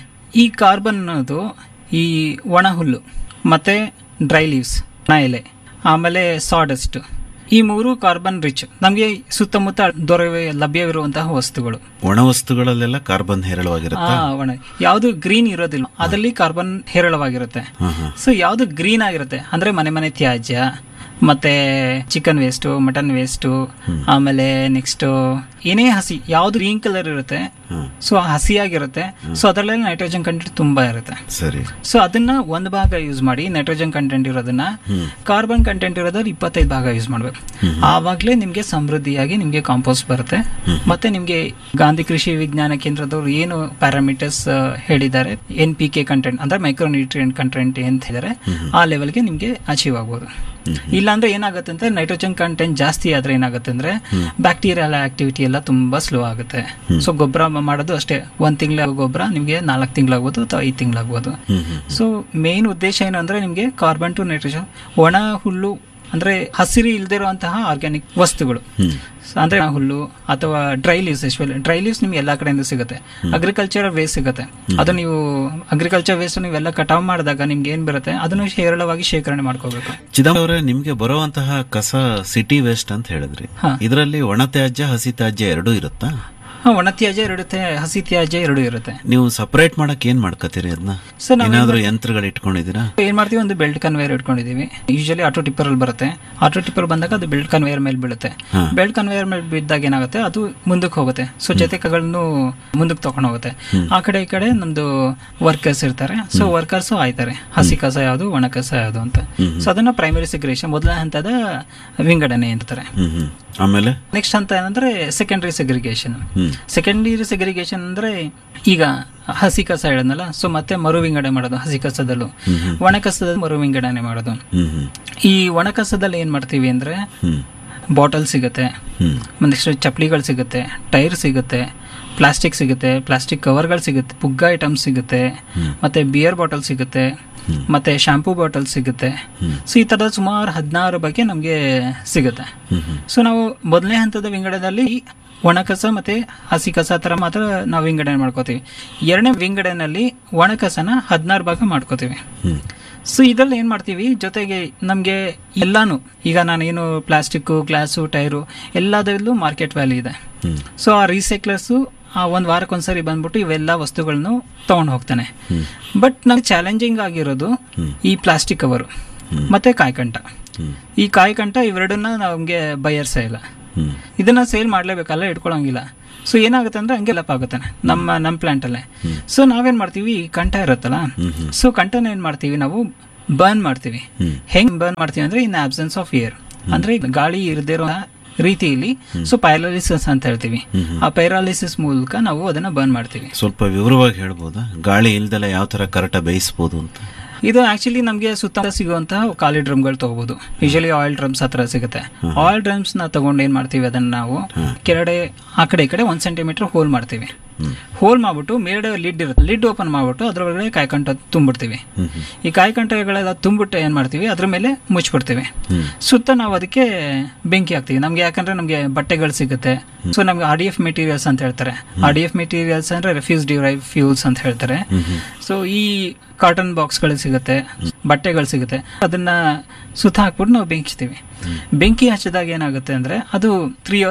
ಈ ಕಾರ್ಬನ್ ಅನ್ನೋದು ಈ ಒಣ ಹುಲ್ಲು ಮತ್ತೆ ಡ್ರೈ ಲೀವ್ಸ್ ಒಣ ಎಲೆ ಆಮೇಲೆ ಸಾಡಸ್ಟ್ ಈ ಮೂರು ಕಾರ್ಬನ್ ರಿಚ್ ನಮಗೆ ಸುತ್ತಮುತ್ತ ದೊರೆಯುವ ಲಭ್ಯವಿರುವಂತಹ ವಸ್ತುಗಳು ಒಣ ವಸ್ತುಗಳಲ್ಲೆಲ್ಲ ಕಾರ್ಬನ್ ಹೇರಳವಾಗಿರುತ್ತೆ ಆ, ಒಣ ಯಾವುದು ಗ್ರೀನ್ ಇರೋದಿಲ್ಲ ಅದರಲ್ಲಿ ಕಾರ್ಬನ್ ಹೇರಳವಾಗಿರುತ್ತೆ ಹಾ ಹಾ ಸೊ ಯಾವ್ದು ಗ್ರೀನ್ ಆಗಿರುತ್ತೆ ಅಂದ್ರೆ ಮನೆ ಮನೆ ತ್ಯಾಜ್ಯ ಮತ್ತೆ ಚಿಕನ್ ವೇಸ್ಟ್ ಮಟನ್ ವೇಸ್ಟ್ ಆಮೇಲೆ ನೆಕ್ಸ್ಟ್ ಏನೇ ಹಸಿ ಯಾವ್ದು ಗ್ರೀನ್ ಕಲರ್ ಇರುತ್ತೆ ಹ್ಮ್. ಸೊ ಹಸಿಯಾಗಿರುತ್ತೆ ಸೊ ಅದರಲ್ಲಿ ನೈಟ್ರೋಜನ್ ಕಂಟೆಂಟ್ ತುಂಬಾ ಇರುತ್ತೆ ಸರಿ ಸೊ ಅದನ್ನ ಒಂದು ಭಾಗ ಯೂಸ್ ಮಾಡಿ ನೈಟ್ರೋಜನ್ ಕಂಟೆಂಟ್ ಇರೋದನ್ನ ಕಾರ್ಬನ್ ಕಂಟೆಂಟ್ ಇರೋದ್ರ ಇಪ್ಪತ್ತೈದು ಭಾಗ ಯೂಸ್ ಮಾಡ್ಬೇಕು ಆವಾಗಲೇ ನಿಮ್ಗೆ ಸಮೃದ್ಧಿಯಾಗಿ ನಿಮ್ಗೆ ಕಾಂಪೋಸ್ಟ್ ಬರುತ್ತೆ ಮತ್ತೆ ನಿಮ್ಗೆ ಗಾಂಧಿ ಕೃಷಿ ವಿಜ್ಞಾನ ಕೇಂದ್ರದವರು ಏನು ಪ್ಯಾರಾಮೀಟರ್ಸ್ ಹೇಳಿದ್ದಾರೆ ಎನ್ ಪಿ ಕೆ ಕಂಟೆಂಟ್ ಅಂದ್ರೆ ಮೈಕ್ರೋ ನ್ಯೂಟ್ರಿಯೆಂಟ್ ಕಂಟೆಂಟ್ ಅಂತ ಹೇಳಿದರೆ ಆ ಲೆವೆಲ್ಗೆ ನಿಮ್ಗೆ ಅಚೀವ್ ಆಗ್ಬೋದು ಇಲ್ಲಾಂದ್ರೆ ಏನಾಗುತ್ತೆ ಅಂತ ನೈಟ್ರೋಜನ್ ಕಂಟೆಂಟ್ ಜಾಸ್ತಿ ಆದ್ರೆ ಏನಾಗುತ್ತೆ ಅಂದ್ರೆ ಬ್ಯಾಕ್ಟೀರಿಯಲ್ ಆಕ್ಟಿವಿಟಿ ಎಲ್ಲ ತುಂಬಾ ಸ್ಲೋ ಆಗುತ್ತೆ ಸೊ ಗೊಬ್ಬರ ಮಾಡೋದು ಅಷ್ಟೇ ಒಂದ್ ತಿಂಗಳ ಗೊಬ್ಬರ ನಿಮ್ಗೆ ನಾಲ್ಕು ತಿಂಗಳಾಗ್ಬೋದು ಅಥವಾ ಐದು ತಿಂಗಳಾಗ್ಬೋದು ಸೊ ಮೇನ್ ಉದ್ದೇಶ ಏನು ಅಂದ್ರೆ ನಿಮ್ಗೆ ಕಾರ್ಬನ್ ಟು ನೈಟ್ರೋಜನ್ ಒಣ ಹುಲ್ಲು ಅಂದ್ರೆ ಹಸಿರು ಇಲ್ದಿರುವಂತಹ ಆರ್ಗ್ಯಾನಿಕ್ ವಸ್ತುಗಳು So, ಅಂದ್ರೆ ಒಣ ಹುಲ್ಲು ಅಥವಾ dry leaves especially dry leaves ನಿಮ್ಗೆ ಎಲ್ಲಾ ಕಡೆಯಿಂದ ಸಿಗುತ್ತೆ ಅಗ್ರಿಕಲ್ಚರ್ ವೇಸ್ಟ್ ಸಿಗುತ್ತೆ ಅದು ನೀವು ಅಗ್ರಿಕಲ್ಚರ್ ವೇಸ್ಟ್ ನೀವೆಲ್ಲ ಕಟಾವ್ ಮಾಡಿದಾಗ ನಿಮ್ಗೆ ಏನ್ ಬರುತ್ತೆ ಅದನ್ನು ಹೇರಳವಾಗಿ ಶೇಖರಣೆ ಮಾಡ್ಕೋಬೇಕು ಚಿದಂಬರ ಅವರೇ ನಿಮ್ಗೆ ಬರುವಂತಹ ಕಸ ಸಿಟಿ ವೇಸ್ಟ್ ಅಂತ ಹೇಳಿದ್ರಿ ಹಾ. ಇದರಲ್ಲಿ ಒಣ ತ್ಯಾಜ್ಯ ಹಸಿ ತ್ಯಾಜ್ಯ ಎರಡೂ ಇರುತ್ತಾ ಹಾ, ಒಣ ತ್ಯಾಜ್ಯ ಇರುತ್ತೆ ಹಸಿ ತ್ಯಾಜ್ಯ ಎರಡು ಇರುತ್ತೆ ನೀವು ಸಪರೇಟ್ ಮಾಡಕ್ ಏನ್ ಮಾಡ್ಕೋತೀರಿ ಅದನ್ನ ಸರ್, ನಾವ್ ಏನಾದ್ರೂ ಯಂತ್ರಗಳು ಇಟ್ಕೊಂಡಿದ್ದೀರಾ ಏನ್ ಮಾಡ್ತೀವಿ ಒಂದು ಬೆಲ್ಟ್ ಕನ್ವೇಯರ್ ಇಟ್ಕೊಂಡಿದೀವಿ ಯೂಶಲಿ ಆಟೋ ಟಿಪ್ಪರ್ ಅಲ್ಲಿ ಬರುತ್ತೆ ಆಟೋ ಟಿಪ್ಪರ್ ಬಂದಾಗ ಅದು ಬೆಲ್ಟ್ ಕನ್ವೇಯರ್ ಮೇಲೆ ಬೀಳುತ್ತೆ ಹಾ. ಬೆಲ್ಟ್ ಕನ್ವೇಯರ್ ಮೇಲೆ ಬಿದ್ದಾಗ ಏನಾಗುತ್ತೆ ಅದು ಮುಂದಕ್ಕೆ ಹೋಗುತ್ತೆ ಸೊ ಜೊತೆಗಳನ್ನು ಮುಂದಕ್ಕೆ ತಗೊಂಡು ಹೋಗುತ್ತೆ ಆ ಕಡೆ ಈ ಕಡೆ ನಮ್ದು ವರ್ಕರ್ಸ್ ಇರ್ತಾರೆ ಸೊ ವರ್ಕರ್ಸ್ ಆಯ್ತಾರೆ ಹಸಿ ಕಸ ಯಾವುದು ಒಣ ಕಸ ಯಾವುದು ಅಂತ ಸೊ ಅದನ್ನ ಪ್ರೈಮರಿ ಸೆಗ್ರೇಷನ್ ಮೊದಲ ಹಂತದ ವಿಂಗಡಣೆ ಅಂತಾರೆ ಹ್ಮ್ ಹ್ಮ್ ಆಮೇಲೆ ನೆಕ್ಸ್ಟ್ ಹಂತ ಏನಂದ್ರೆ secondary segregation hmm secondary segregation ಅಂದ್ರೆ ಈಗ ಹಸಿ ಕಸ ಹೇಳದ್ನಲ್ಲ ಸೊ ಮತ್ತೆ ಮರು ವಿಂಗಡಣೆ ಮಾಡೋದು ಹಸಿ ಕಸದಲ್ಲೂ ಒಣ ಕಸದಲ್ಲಿ ಮರು ವಿಂಗಡಣೆ ಮಾಡೋದು ಹ್ಮ್ ಹ್ಮ್ ಈ ಒಣ ಕಸದಲ್ಲಿ ಏನ್ ಮಾಡ್ತೀವಿ ಅಂದ್ರೆ ಹ್ಮ್ ಬಾಟಲ್ ಸಿಗುತ್ತೆ ಹ್ಮ್ ನೆಕ್ಸ್ಟ್ ಚಪ್ಪಲಿಗಳು ಸಿಗುತ್ತೆ ಟೈರ್ ಸಿಗುತ್ತೆ ಪ್ಲಾಸ್ಟಿಕ್ ಸಿಗುತ್ತೆ ಪ್ಲಾಸ್ಟಿಕ್ ಕವರ್ಗಳು ಸಿಗುತ್ತೆ ಪುಗ್ಗ ಐಟಮ್ಸ್ ಸಿಗುತ್ತೆ ಮತ್ತೆ ಬಿಯರ್ ಬಾಟಲ್ ಸಿಗುತ್ತೆ ಮತ್ತೆ ಶಾಂಪೂ ಬಾಟಲ್ ಸಿಗುತ್ತೆ ಸೊ ಈ ತರದ ಸುಮಾರು ಹದಿನಾರು ಬಗ್ಗೆ ನಮಗೆ ಸಿಗುತ್ತೆ ಸೊ ನಾವು ಮೊದಲನೇ ಹಂತದ ವಿಂಗಡದಲ್ಲಿ ಒಣ ಕಸ ಮತ್ತೆ ಹಸಿ ಕಸ ತರ ಮಾತ್ರ ನಾವು ವಿಂಗಡಣೆ ಮಾಡ್ಕೋತೀವಿ ಎರಡನೇ ವಿಂಗಡಣೆಯಲ್ಲಿ ಒಣ ಕಸನ ಹದಿನಾರು ಭಾಗ ಮಾಡ್ಕೋತೀವಿ ಹ್ಮ್ ಸೊ ಇದ್ರಲ್ಲಿ ಏನ್ ಮಾಡ್ತೀವಿ ಜೊತೆಗೆ ನಮ್ಗೆ ಎಲ್ಲಾನು ಈಗ ನಾನೇನು ಪ್ಲಾಸ್ಟಿಕ್ ಗ್ಲಾಸು ಟೈರು ಎಲ್ಲದರಲ್ಲೂ ಮಾರ್ಕೆಟ್ ವ್ಯಾಲ್ಯೂ ಇದೆ ಹ್ಮ್ ಸೊ ಆ ರೀಸೈಕ್ಲರ್ಸು ಆ ಒಂದ್ ವಾರಕ್ಕೊಂದ್ಸರಿ ಬಂದ್ಬಿಟ್ಟು ಇವೆಲ್ಲ ವಸ್ತುಗಳನ್ನು ತಗೊಂಡು ಹೋಗ್ತಾನೆ ಬಟ್ ನಮ್ಗೆ ಚಾಲೆಂಜಿಂಗ್ ಆಗಿರೋದು ಈ ಪ್ಲಾಸ್ಟಿಕ್ ಕವರು ಮತ್ತೆ ಕಾಯ್ಕಂಟ ಹ್ಮ್ ಈ ಕಾಯ್ಕಂಟ ಇವೆರಡನ್ನ ನಮ್ಗೆ ಬಯರ್ಸೇ ಇಲ್ಲ ಹ್ಮ್ ಇದನ್ನ ಸೇಲ್ ಮಾಡ್ಲೇಬೇಕಲ್ಲ ಇಟ್ಕೊಳಂಗಿಲ್ಲ ಸೊ ಏನಾಗುತ್ತೆ ಅಂದ್ರೆ ಹಂಗೆ ಲಪ್ ಆಗುತ್ತೆ ನಮ್ಮ ನಮ್ಮ ಪ್ಲಾಂಟ್ ಅಲ್ಲೇ ಸೊ ನಾವೇನ್ ಮಾಡ್ತೀವಿ ಈ ಕಂಠ ಇರುತ್ತಲ್ಲ ಸೊ ಕಂಠನ ಏನ್ ಮಾಡ್ತೀವಿ ನಾವು ಬರ್ನ್ ಮಾಡ್ತೀವಿ ಹೆಂಗ್ ಬರ್ನ್ ಮಾಡ್ತೀವಿ ಅಂದ್ರೆ ಇನ್ ಆಬ್ಸೆನ್ಸ್ ಆಫ್ ಏರ್ ಅಂದ್ರೆ ಗಾಳಿ ಇರದಿರೋ ರೀತಿಯಲ್ಲಿ ಸೊ ಪೈರಾಲಿಸಿಸ್ ಅಂತ ಹೇಳ್ತೀವಿ ಆ ಪೈರಾಲಿಸಿಸ್ ಮೂಲಕ ನಾವು ಅದನ್ನ ಬರ್ನ್ ಮಾಡ್ತೀವಿ ಸ್ವಲ್ಪ ವಿವರವಾಗಿ ಹೇಳ್ಬೋದಾ ಗಾಳಿ ಇಲ್ದಲೆ ಯಾವ ತರ ಕರೆಕ್ಟ್ ಬೇಯಿಸ್ಬೋದು ಅಂತ ಇದು ಆಕ್ಚುಲಿ ನಮಗೆ ಸುತ್ತ ಸಿಗುವಂತಹ ಖಾಲಿ ಡ್ರಮ್ಗಳು ತಗೋಬಹುದು ಯೂಶಲಿ ಆಯಿಲ್ ಡ್ರಮ್ಸ್ ಹತ್ರ ಸಿಗುತ್ತೆ ಆಯಿಲ್ ಡ್ರಮ್ಸ್ ನ ತಗೊಂಡು ಏನ್ ಮಾಡ್ತೀವಿ ಅದನ್ನ ನಾವು ಕೆಳಗಡೆ ಆ ಕಡೆ ಈ ಕಡೆ ಒಂದ್ ಸೆಂಟಿಮೀಟರ್ ಹೋಲ್ ಮಾಡ್ತೀವಿ ಹೋಲ್ ಮಾಡ್ಬಿಟ್ಟು ಮೇಲ್ಗಡೆ ಲಿಡ್ ಇರುತ್ತೆ ಲಿಡ್ ಓಪನ್ ಮಾಡ್ಬಿಟ್ಟು ಅದ್ರೊಳಗಡೆ ಕಾಯ್ಕಂಟ ತುಂಬಿಡ್ತೀವಿ ಈ ಕಾಯ್ಕಂಟಗಳೆಲ್ಲ ತುಂಬಿಟ್ಟು ಏನ್ ಮಾಡ್ತೀವಿ ಅದ್ರ ಮೇಲೆ ಮುಚ್ಚಿಬಿಡ್ತೀವಿ ಸುತ್ತ ನಾವು ಅದಕ್ಕೆ ಬೆಂಕಿ ಹಾಕ್ತೀವಿ ನಮ್ಗೆ ಯಾಕಂದ್ರೆ ನಮ್ಗೆ ಬಟ್ಟೆಗಳು ಸಿಗುತ್ತೆ ಸೊ ನಮ್ಗೆ ಆರ್ ಡಿ ಎಫ್ ಮೆಟೀರಿಯಲ್ಸ್ ಅಂತ ಹೇಳ್ತಾರೆ ಆರ್ ಡಿ ಎಫ್ ಮೆಟೀರಿಯಲ್ಸ್ ಅಂದ್ರೆ ರೆಫ್ಯೂಸ್ ಡಿರೈವ್ ಫ್ಯೂಲ್ಸ್ ಅಂತ ಹೇಳ್ತಾರೆ ಸೊ ಈ ಕಾಟನ್ ಬಾಕ್ಸ್ಗಳು ಸಿಗುತ್ತೆ ಬಟ್ಟೆಗಳು ಸಿಗುತ್ತೆ ಅದನ್ನ ಸುತ್ತ ಹಾಕ್ಬಿಟ್ಟು ನಾವು ಬೆಂಕಿಸ್ತೀವಿ ಬೆಂಕಿ ಹಚ್ಚಿದಾಗ ಏನಾಗುತ್ತೆ ಅಂದ್ರೆ ಅದು ತ್ರೀ ಅವರ್ಸ್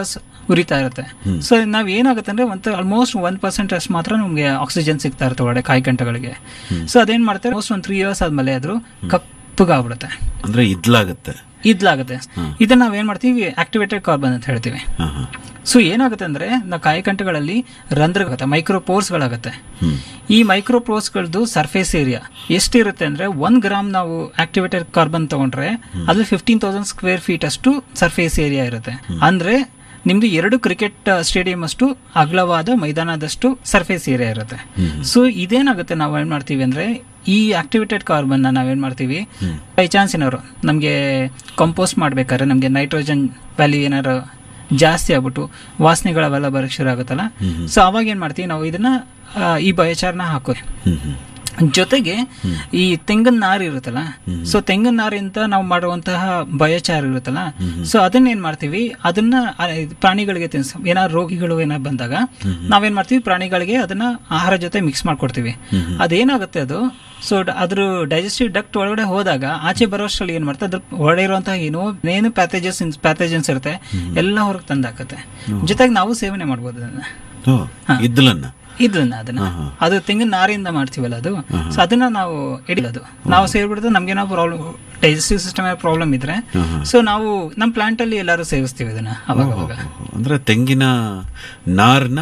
ಉರಿತಾ ಇರುತ್ತೆ ಸೊ ನಾವ್ ಏನಾಗುತ್ತೆ ಅಂದ್ರೆ ಒಂದು ಆಲ್ಮೋಸ್ಟ್ ಒನ್ ಪರ್ಸೆಂಟ್ ಅಷ್ಟು ಮಾತ್ರ ನಮ್ಗೆ ಆಕ್ಸಿಜನ್ ಸಿಗ್ತಾ ಇರುತ್ತೆ ಒಳಗಡೆ ಕಾಯಿ ಗಂಟೆಗಳಿಗೆ ಸೊ ಅದೇನ್ ಮಾಡ್ತಾರೆ ಮೋಸ್ಟ್ ಒಂದು ತ್ರೀ ಇಯರ್ಸ್ ಆದ್ಮೇಲೆ ಅದ್ರ ಕಪ್ಪಗಾಗ್ಬಿಡುತ್ತೆ ಅಂದ್ರೆ ಇದ್ಲಾಗತ್ತೆ ಇದ್ಲಾಗುತ್ತೆ ಇದನ್ನ ನಾವೇನ್ ಮಾಡ್ತೀವಿ ಆಕ್ಟಿವೇಟೆಡ್ ಕಾರ್ಬನ್ ಅಂತ ಹೇಳ್ತೀವಿ ಹಾ ಹಾ ಸೊ ಏನಾಗುತ್ತೆ ಅಂದ್ರೆ ನಾವು ಕಾಯಿಕಂಠಗಳಲ್ಲಿ ರಂಧ್ರಗುತ್ತೆ ಮೈಕ್ರೋಪೋರ್ಸ್ಗಳಾಗುತ್ತೆ ಈ ಮೈಕ್ರೋಪೋರ್ಸ್ಗಳದ್ದು ಸರ್ಫೇಸ್ ಏರಿಯಾ ಎಷ್ಟಿರುತ್ತೆ ಅಂದ್ರೆ ಒಂದ್ ಗ್ರಾಮ್ ನಾವು ಆಕ್ಟಿವೇಟೆಡ್ ಕಾರ್ಬನ್ ತಗೊಂಡ್ರೆ ಅದು ಫಿಫ್ಟೀನ್ ತೌಸಂಡ್ ಸ್ಕ್ವೇರ್ ಫೀಟ್ ಅಷ್ಟು ಸರ್ಫೇಸ್ ಏರಿಯಾ ಇರುತ್ತೆ ಅಂದ್ರೆ ನಿಮ್ದು ಎರಡು ಕ್ರಿಕೆಟ್ ಸ್ಟೇಡಿಯಂ ಅಷ್ಟು ಅಗಲವಾದ ಮೈದಾನದಷ್ಟು ಸರ್ಫೇಸ್ ಏರಿಯಾ ಇರುತ್ತೆ ಸೊ ಇದೇನಾಗುತ್ತೆ ನಾವು ಏನ್ ಮಾಡ್ತೀವಿ ಅಂದ್ರೆ ಈ ಆಕ್ಟಿವೇಟೆಡ್ ಕಾರ್ಬನ್ ನಾವೇನ್ ಮಾಡ್ತೀವಿ ಬೈ ಚಾನ್ಸ್ ಏನಾದ್ರು ನಮ್ಗೆ ಕಂಪೋಸ್ಟ್ ಮಾಡ್ಬೇಕಾದ್ರೆ ನಮ್ಗೆ ನೈಟ್ರೋಜನ್ ವ್ಯಾಲ್ಯೂ ಏನಾರು ಜಾಸ್ತಿ ಆಗ್ಬಿಟ್ಟು ವಾಸನೆಗಳವೆಲ್ಲ ಬರಕ್ ಶುರು ಆಗುತ್ತಲ್ಲ ಸೊ ಅವಾಗ ಏನ್ ಮಾಡ್ತೀವಿ ನಾವು ಇದನ್ನ ಆ, ಈ ಬಯೋಚಾರ್ನ ಹಾಕೋ ಹ್ಮ್ ಹ್ಮ್ ಜೊತೆಗೆ ಈ ತೆಂಗಿನ ನಾರು ಇರುತ್ತಲ್ಲ ಸೊ ತೆಂಗಿನ ನಾರಿಂದ ನಾವು ಮಾಡುವಂತಹ ಬಯೋಚಾರ್ ಇರುತ್ತಲ್ಲ ಸೊ ಅದನ್ನ ಏನ್ ಮಾಡ್ತೀವಿ ಅದನ್ನ ಆ, ಇದು ಪ್ರಾಣಿಗಳಿಗೆ ತಿನ್ಸ ಏನಾದ್ರು ರೋಗಿಗಳು ಏನಾದ್ರು ಬಂದಾಗ ನಾವೇನ್ ಮಾಡ್ತೀವಿ ಪ್ರಾಣಿಗಳಿಗೆ ಅದನ್ನ ಆಹಾರ ಜೊತೆ ಮಿಕ್ಸ್ ಮಾಡ್ಕೊಡ್ತೀವಿ ಅದೇನಾಗುತ್ತೆ ಅದು ಸೊ ಅದ್ರ ಡೈಜೆಸ್ಟಿವ್ ಡಕ್ಟ್ ಒಳಗಡೆ ಹೋದಾಗ ಆಚೆ ಬರೋಷ್ಟರಲ್ಲಿ ಏನ್ ಮಾಡ್ತಾರೆ ಅದ್ರ ಒಳಗಡೆ ಇರುವಂತಹ ಏನೋ ಏನು ಪ್ಯಾಥೇಜಸ್ ಪ್ಯಾಥೇಜನ್ಸ್ ಇರುತ್ತೆ ಎಲ್ಲ ಹೊರಗೆ ತಂದಾಕತ್ತೆ ಜೊತೆಗೆ ನಾವು ಸೇವನೆ ಮಾಡ್ಬೋದು ಅದನ್ನ ಓ ಇದ್ಲನ್ನ ಇದನ್ನ ಅದನ್ನ ಅದು ತೆಂಗಿನ ನಾರಿಂದ ಮಾಡ್ತೀವಲ್ಲ ಅದು ಸೊ ಅದನ್ನ ನಾವು ಇಡೋದು ನಾವು ಸೇರ್ಬಿಡ್ದು ನಮ್ಗೇನೋ ಪ್ರಾಬ್ಲಮ್ ಡೈಜೆಸ್ಟಿವ್ ಸಿಸ್ಟಮ್ ಪ್ರಾಬ್ಲಮ್ ಇದ್ರೆ ಸೊ ನಾವು ನಮ್ಮ ಪ್ಲಾಂಟ್ ಅಲ್ಲಿ ಎಲ್ಲರೂ ಸೇವಿಸ್ತೀವಿ ಇದನ್ನ ಅವಾಗ ಅವಾಗ ಅಂದ್ರೆ ತೆಂಗಿನ ನಾರ್ನ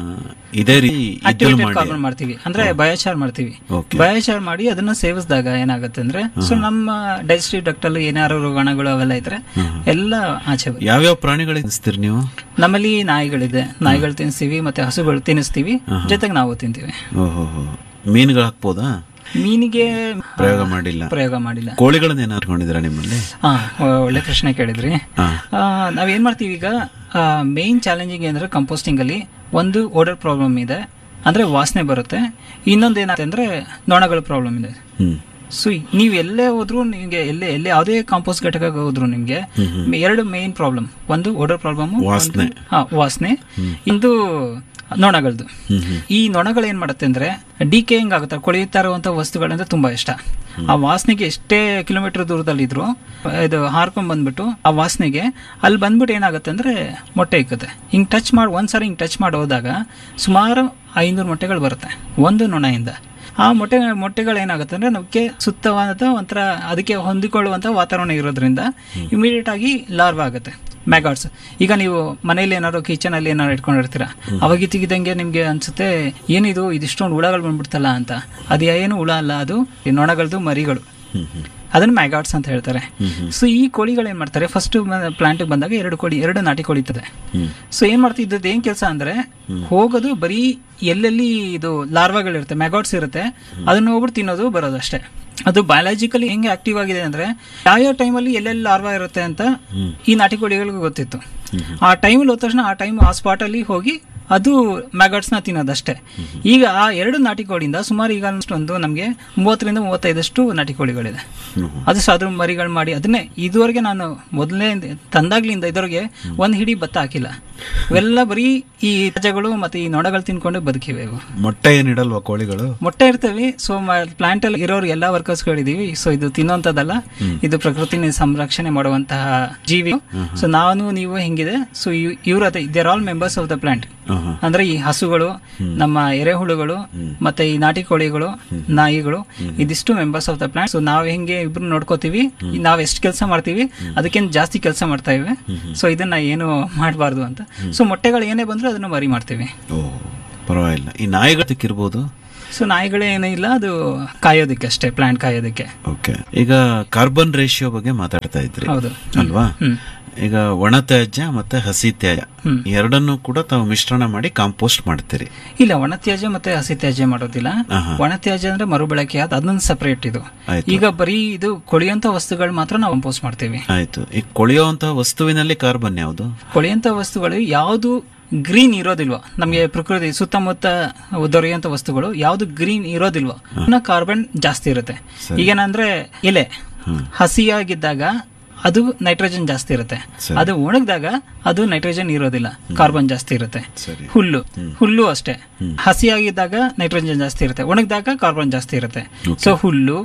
ಇದೇ ರೀತಿ ಇದ್ದಲ್ಲಿ ಆಕ್ಟಿವೇಟೆಡ್ ಮಾಡಿ ಕಾರ್ಬನ್ ಮಾಡ್ತೀವಿ ಅಂದ್ರೆ ಬಯೋಚಾರ್ ಮಾಡ್ತೀವಿ Okay. ಬಯೋಚಾರ್ ಮಾಡಿ ಅದನ್ನ ಸೇವಿಸಿದಾಗ ಏನಾಗುತ್ತೆ ಅಂದ್ರೆ ಸೊ ನಮ್ಮ ಡೈಜೆಸ್ಟಿವ್ ಡಕ್ಟ್ ಅಲ್ಲಿ ಏನಾರು ರೋಗಾಣುಗಳು ಅವೆಲ್ಲ ಇದ್ರೆ ಎಲ್ಲ ಆಚೆ ಬರುತ್ತೆ. ಯಾವ್ಯಾವ ಪ್ರಾಣಿಗಳಿಗೆ ತಿನ್ಸ್ತೀರಿ ನೀವು ನಮ್ಮಲ್ಲಿ ನಾಯಿಗಳಿದೆ ನಾಯಿಗಳು ತಿನ್ನಿಸ್ತೀವಿ ಮತ್ತೆ ಹಸುಗಳು ತಿನ್ನಿಸ್ತೀವಿ ಜೊತೆಗೆ ನಾವು ತಿಂತೀವಿ ಓಹೋ ಮೀನುಗಳು ಹಾಕ್ಬೋದಾ ಮೀನಿಗೆ ಪ್ರಯೋಗ ಮಾಡಿಲ್ಲ ಪ್ರಯೋಗ ಮಾಡಿಲ್ಲ ಕೋಳಿಗಳನ್ನ ಏನ್ ಹಾಕೊಂಡಿದ್ದೀರಾ ನಿಮ್ಮಲ್ಲಿ ಹಾ ಒಳ್ಳೆ ಪ್ರಶ್ನೆ ಕೇಳಿದ್ರಿ ಹಾ. ಆ, ನಾವೇನ್ ಮಾಡ್ತೀವಿ ಈಗ ಮೇನ್ ಚಾಲೆಂಜಿಂಗ್ ಅಂದ್ರೆ ಕಂಪೋಸ್ಟಿಂಗ್ ಅಲ್ಲಿ ಒಂದು ಓಡರ್ ಪ್ರಾಬ್ಲಮ್ ಇದೆ ಅಂದ್ರೆ ವಾಸನೆ ಬರುತ್ತೆ ಇನ್ನೊಂದು ಏನಾಗುತ್ತೆ ಅಂದ್ರೆ ನೊಣಗಳ ಪ್ರಾಬ್ಲಮ್ ಇದೆ ಹ್ಮ್ ಸೊ ನೀವು ಎಲ್ಲೇ ಹೋದ್ರು ನಿಮಗೆ ಎಲ್ಲೇ ಎಲ್ಲೇ ಯಾವುದೇ ಕಾಂಪೋಸ್ಟ್ ಘಟಕಕ್ಕೆ ಹೋದ್ರು ನಿಮ್ಗೆ ಎರಡು ಮೇನ್ ಪ್ರಾಬ್ಲಮ್ ಒಂದು ಓಡರ್ ಪ್ರಾಬ್ಲಮ್ ವಾಸನೆ. ಹಾ ವಾಸನೆ ಇಂದು ನೊಣಗಳದ್ದು ಈ ನೊಣಗಳು ಏನ್ ಮಾಡುತ್ತೆ ಅಂದ್ರೆ ಡಿಕೇಯಿಂಗ್ ಆಗುತ್ತೆ ಕೊಳೆಯುತ್ತಾ ಇರುವಂತ ವಸ್ತುಗಳಂದ್ರೆ ತುಂಬಾ ಇಷ್ಟ ಆ ವಾಸನೆಗೆ ಎಷ್ಟೇ ಕಿಲೋಮೀಟರ್ ದೂರದಲ್ಲಿ ಇದ್ರು ಇದು ಹಾರ್ಕೊಂಡ್ ಬಂದ್ಬಿಟ್ಟು ಆ ವಾಸನೆಗೆ ಅಲ್ಲಿ ಬಂದ್ಬಿಟ್ಟು ಏನಾಗುತ್ತೆ ಅಂದ್ರೆ ಮೊಟ್ಟೆ ಇಕ್ಕುತ್ತೆ ಹಿಂಗ್ ಟಚ್ ಮಾಡಿ ಒಂದ್ಸರಿ ಹಿಂಗ್ ಟಚ್ ಮಾಡಿ ಹೋದಾಗ ಸುಮಾರು ಐನೂರು ಮೊಟ್ಟೆಗಳು ಬರುತ್ತೆ ಒಂದು ನೊಣದಿಂದ ಆ ಮೊಟ್ಟೆ ಮೊಟ್ಟೆಗಳು ಏನಾಗುತ್ತೆ ಅಂದ್ರೆ ನಮಗೆ ಸುತ್ತವಾದ ಒಂಥರ ಅದಕ್ಕೆ ಹೊಂದಿಕೊಳ್ಳುವಂತ ವಾತಾವರಣ ಇರೋದ್ರಿಂದ ಇಮಿಡಿಯೇಟ್ ಆಗಿ ಲಾರ್ವ್ ಆಗುತ್ತೆ ಮ್ಯಾಗಾಟ್ಸ್ ಈಗ ನೀವು ಮನೇಲಿ ಏನಾದ್ರು ಕಿಚನ್ ಅಲ್ಲಿ ಏನಾದ್ರು ಇಟ್ಕೊಂಡಿರ್ತೀರಾ ಅವಾಗ ಇತ್ತಿಗಿದಂಗೆ ನಿಮ್ಗೆ ಅನ್ಸುತ್ತೆ ಏನಿದು ಇದಿಷ್ಟೊಂದು ಹುಳಗಳು ಬಂದ್ಬಿಡ್ತಲ್ಲ ಅಂತ ಅದು ಏನು ಹುಳ ಅಲ್ಲ ಅದು ಈ ನೊಣಗಳದ್ದು ಮರಿಗಳು ಅದನ್ನ ಮ್ಯಾಗಾಟ್ಸ್ ಅಂತ ಹೇಳ್ತಾರೆ ಸೊ ಈ ಕೋಳಿಗಳು ಏನ್ ಮಾಡ್ತಾರೆ ಫಸ್ಟ್ ಪ್ಲಾಂಟ್ ಬಂದಾಗ ಎರಡು ಕೋಳಿ ಎರಡು ನಾಟಿ ಕೋಳಿ ಇರ್ತದೆ ಸೊ ಏನ್ ಮಾಡ್ತೀವಿ ಇದ್ದದ್ದು ಏನ್ ಕೆಲಸ ಅಂದ್ರೆ ಹೋಗೋದು ಬರೀ ಎಲ್ಲೆಲ್ಲಿ ಇದು ಲಾರ್ವಾಗಳಿರುತ್ತೆ ಮ್ಯಾಗಾಟ್ಸ್ ಇರುತ್ತೆ ಅದನ್ನ ಹೋಗ್ಬಿಟ್ಟು ತಿನ್ನೋದು ಬರೋದು ಅಷ್ಟೇ ಅದು ಬಯಾಲಜಿಕಲಿ ಹೆಂಗೆ ಆಕ್ಟಿವ್ ಆಗಿದೆ ಅಂದ್ರೆ ಯಾವ್ಯಾವ ಟೈಮಲ್ಲಿ ಎಲ್ಲೆಲ್ಲಿ ಲಾರ್ವಾ ಇರುತ್ತೆ ಅಂತ ಈ ನಾಟಿ ಕೋಳಿಗಳಿಗೂ ಗೊತ್ತಿತ್ತು ಆ ಟೈಮಲ್ಲಿ ಹೋದ ತಕ್ಷಣ ಆ ಟೈಮ್ ಆ ಸ್ಪಾಟ್ ಅಲ್ಲಿ ಹೋಗಿ ಅದು ಮ್ಯಾಗಟ್ಸ್ನ ತಿನ್ನೋದಷ್ಟೇ ಈಗ ಆ ಎರಡು ನಾಟಿ ಕೋಳಿಯಿಂದ ಸುಮಾರು ಈಗ ಒಂದು ನಮಗೆ ಮೂವತ್ತರಿಂದ ಮೂವತ್ತೈದಷ್ಟು ನಾಟಿ ಕೋಳಿಗಳಿದೆ ಅದು ಸಹ ಅದ್ರ ಮರಿಗಳು ಮಾಡಿ ಅದನ್ನೇ ಇದುವರೆಗೆ ನಾನು ಮೊದಲನೇ ತಂದಾಗ್ಲಿಂದ ಇದುವರೆಗೆ ಒಂದ್ ಹಿಡಿ ಭತ್ತ ಹಾಕಿಲ್ಲ ಇವೆಲ್ಲ ಬರೀ ಈ ರಾಜಗಳು ಮತ್ತೆ ಈ ನೊಣಗಳು ತಿನ್ಕೊಂಡು ಬದುಕಿವೆ ಇವು ಮೊಟ್ಟೆ ಏನಿಡಲ್ವಾ ಕೋಳಿಗಳು ಮೊಟ್ಟೆ ಇರ್ತವೆ ಸೊ ಪ್ಲಾಂಟ್ ಅಲ್ಲಿ ಇರೋರು ಎಲ್ಲಾ ವರ್ಕರ್ಸ್ ಗಳಿದೀವಿ ಸೊ ಇದು ತಿನ್ನುವಂತದ್ದಲ್ಲ ಇದು ಪ್ರಕೃತಿನ ಸಂರಕ್ಷಣೆ ಮಾಡುವಂತಹ ಜೀವಿ ಸೊ ನಾನು ನೀವು ಹೆಂಗಿದೆ ಸೊ ಇವ್ರ they're all members of the plant ಆಹಾ. ಅಂದ್ರೆ ಈ ಹಸುಗಳು ನಮ್ಮ ಎರೆಹುಳುಗಳು ಮತ್ತೆ ಈ ನಾಟಿ ಕೋಳಿಗಳು ನಾಯಿಗಳು ಇದಿಷ್ಟು members of the plant so ನಾವ್ ಹೆಂಗೆ ಇಬ್ರು ನೋಡ್ಕೋತೀವಿ ನಾವ್ ಎಷ್ಟು ಕೆಲಸ ಮಾಡ್ತೀವಿ ಅದಕ್ಕಿಂತ ಜಾಸ್ತಿ ಕೆಲಸ ಮಾಡ್ತಾ ಇವೆ ಸೊ ಇದನ್ನ ಏನು ಮಾಡಬಾರ್ದು ಅಂತ ಸೊ ಮೊಟ್ಟೆಗಳು ಏನೇ ಬಂದ್ರು ಅದನ್ನ ಮರಿ ಮಾಡ್ತೀವಿ ಓ ಪರವಾಗಿಲ್ಲ ಈ ನಾಯಿಗಳು ತಿಕ್ಕಿರ್ಬೋದು ಸೊ ನಾಯಿಗಳೇನೂ ಇಲ್ಲ ಅದು ಕಾಯೋದಕ್ಕೆ ಅಷ್ಟೇ ಪ್ಲಾಂಟ್ ಕಾಯೋದಕ್ಕೆ ಓಕೆ ಈಗ ಕಾರ್ಬನ್ ರೇಷಿಯೋ ಬಗ್ಗೆ ಮಾತಾಡ್ತಾ ಇದ್ರಿ ಹೌದು. ಅಲ್ವಾ ಈಗ ಒಣ ತ್ಯಾಜ್ಯ ಮತ್ತೆ ಹಸಿ ತ್ಯಾಜ್ಯ ಎರಡನ್ನೂ ಕೂಡ ತಾವು ಮಿಶ್ರಣ ಮಾಡಿ ಕಾಂಪೋಸ್ಟ್ ಮಾಡ್ತೀರಿ ಇಲ್ಲ ಒಣ ತ್ಯಾಜ್ಯ ಮತ್ತೆ ಹಸಿ ತ್ಯಾಜ್ಯ ಮಾಡೋದಿಲ್ಲ ಆಹಾ. ಒಣ ತ್ಯಾಜ್ಯ ಅಂದ್ರೆ ಮರುಬಳಕೆ ಆದ ಅದೊಂದು ಸಪರೇಟ್ ಇದು ಆಯ್ತು. ಈಗ ಬರೀ ಇದು ಕೊಳಿಯಂತ ವಸ್ತುಗಳು ಮಾತ್ರ ನಾವು ಕಂಪೋಸ್ಟ್ ಮಾಡ್ತೀವಿ ಆಯ್ತು ಈ ಕೊಳೆಯುವಂತಹ ವಸ್ತುವಿನಲ್ಲಿ ಕಾರ್ಬನ್ ಯಾವುದು ಕೊಳೆಯಂತ ವಸ್ತುಗಳು ಯಾವುದು ಗ್ರೀನ್ ಇರೋದಿಲ್ವಾ ನಮಗೆ ಪ್ರಕೃತಿ ಸುತ್ತಮುತ್ತ ದೊರೆಯುವಂತ ವಸ್ತುಗಳು ಯಾವ್ದು ಗ್ರೀನ್ ಇರೋದಿಲ್ವಾ ಕಾರ್ಬನ್ ಜಾಸ್ತಿ ಇರುತ್ತೆ ಈಗೇನಂದ್ರೆ ಎಲೆ ಹಸಿಯಾಗಿದ್ದಾಗ ಅದು ನೈಟ್ರೋಜನ್ ಜಾಸ್ತಿ ಇರುತ್ತೆ ಸರಿ. ಅದು ಒಣಗಿದಾಗ ಅದು ನೈಟ್ರೋಜನ್ ಇರೋದಿಲ್ಲ ಕಾರ್ಬನ್ ಜಾಸ್ತಿ ಇರುತ್ತೆ ಸರಿ. ಹುಲ್ಲು ಹುಲ್ಲು ಅಷ್ಟೇ ಹಸಿಯಾಗಿದ್ದಾಗ ನೈಟ್ರೋಜನ್ ಜಾಸ್ತಿ ಇರುತ್ತೆ ಒಣಗಿದಾಗ ಕಾರ್ಬನ್ ಜಾಸ್ತಿ ಇರುತ್ತೆ ಸೊ ಹುಲ್ಲು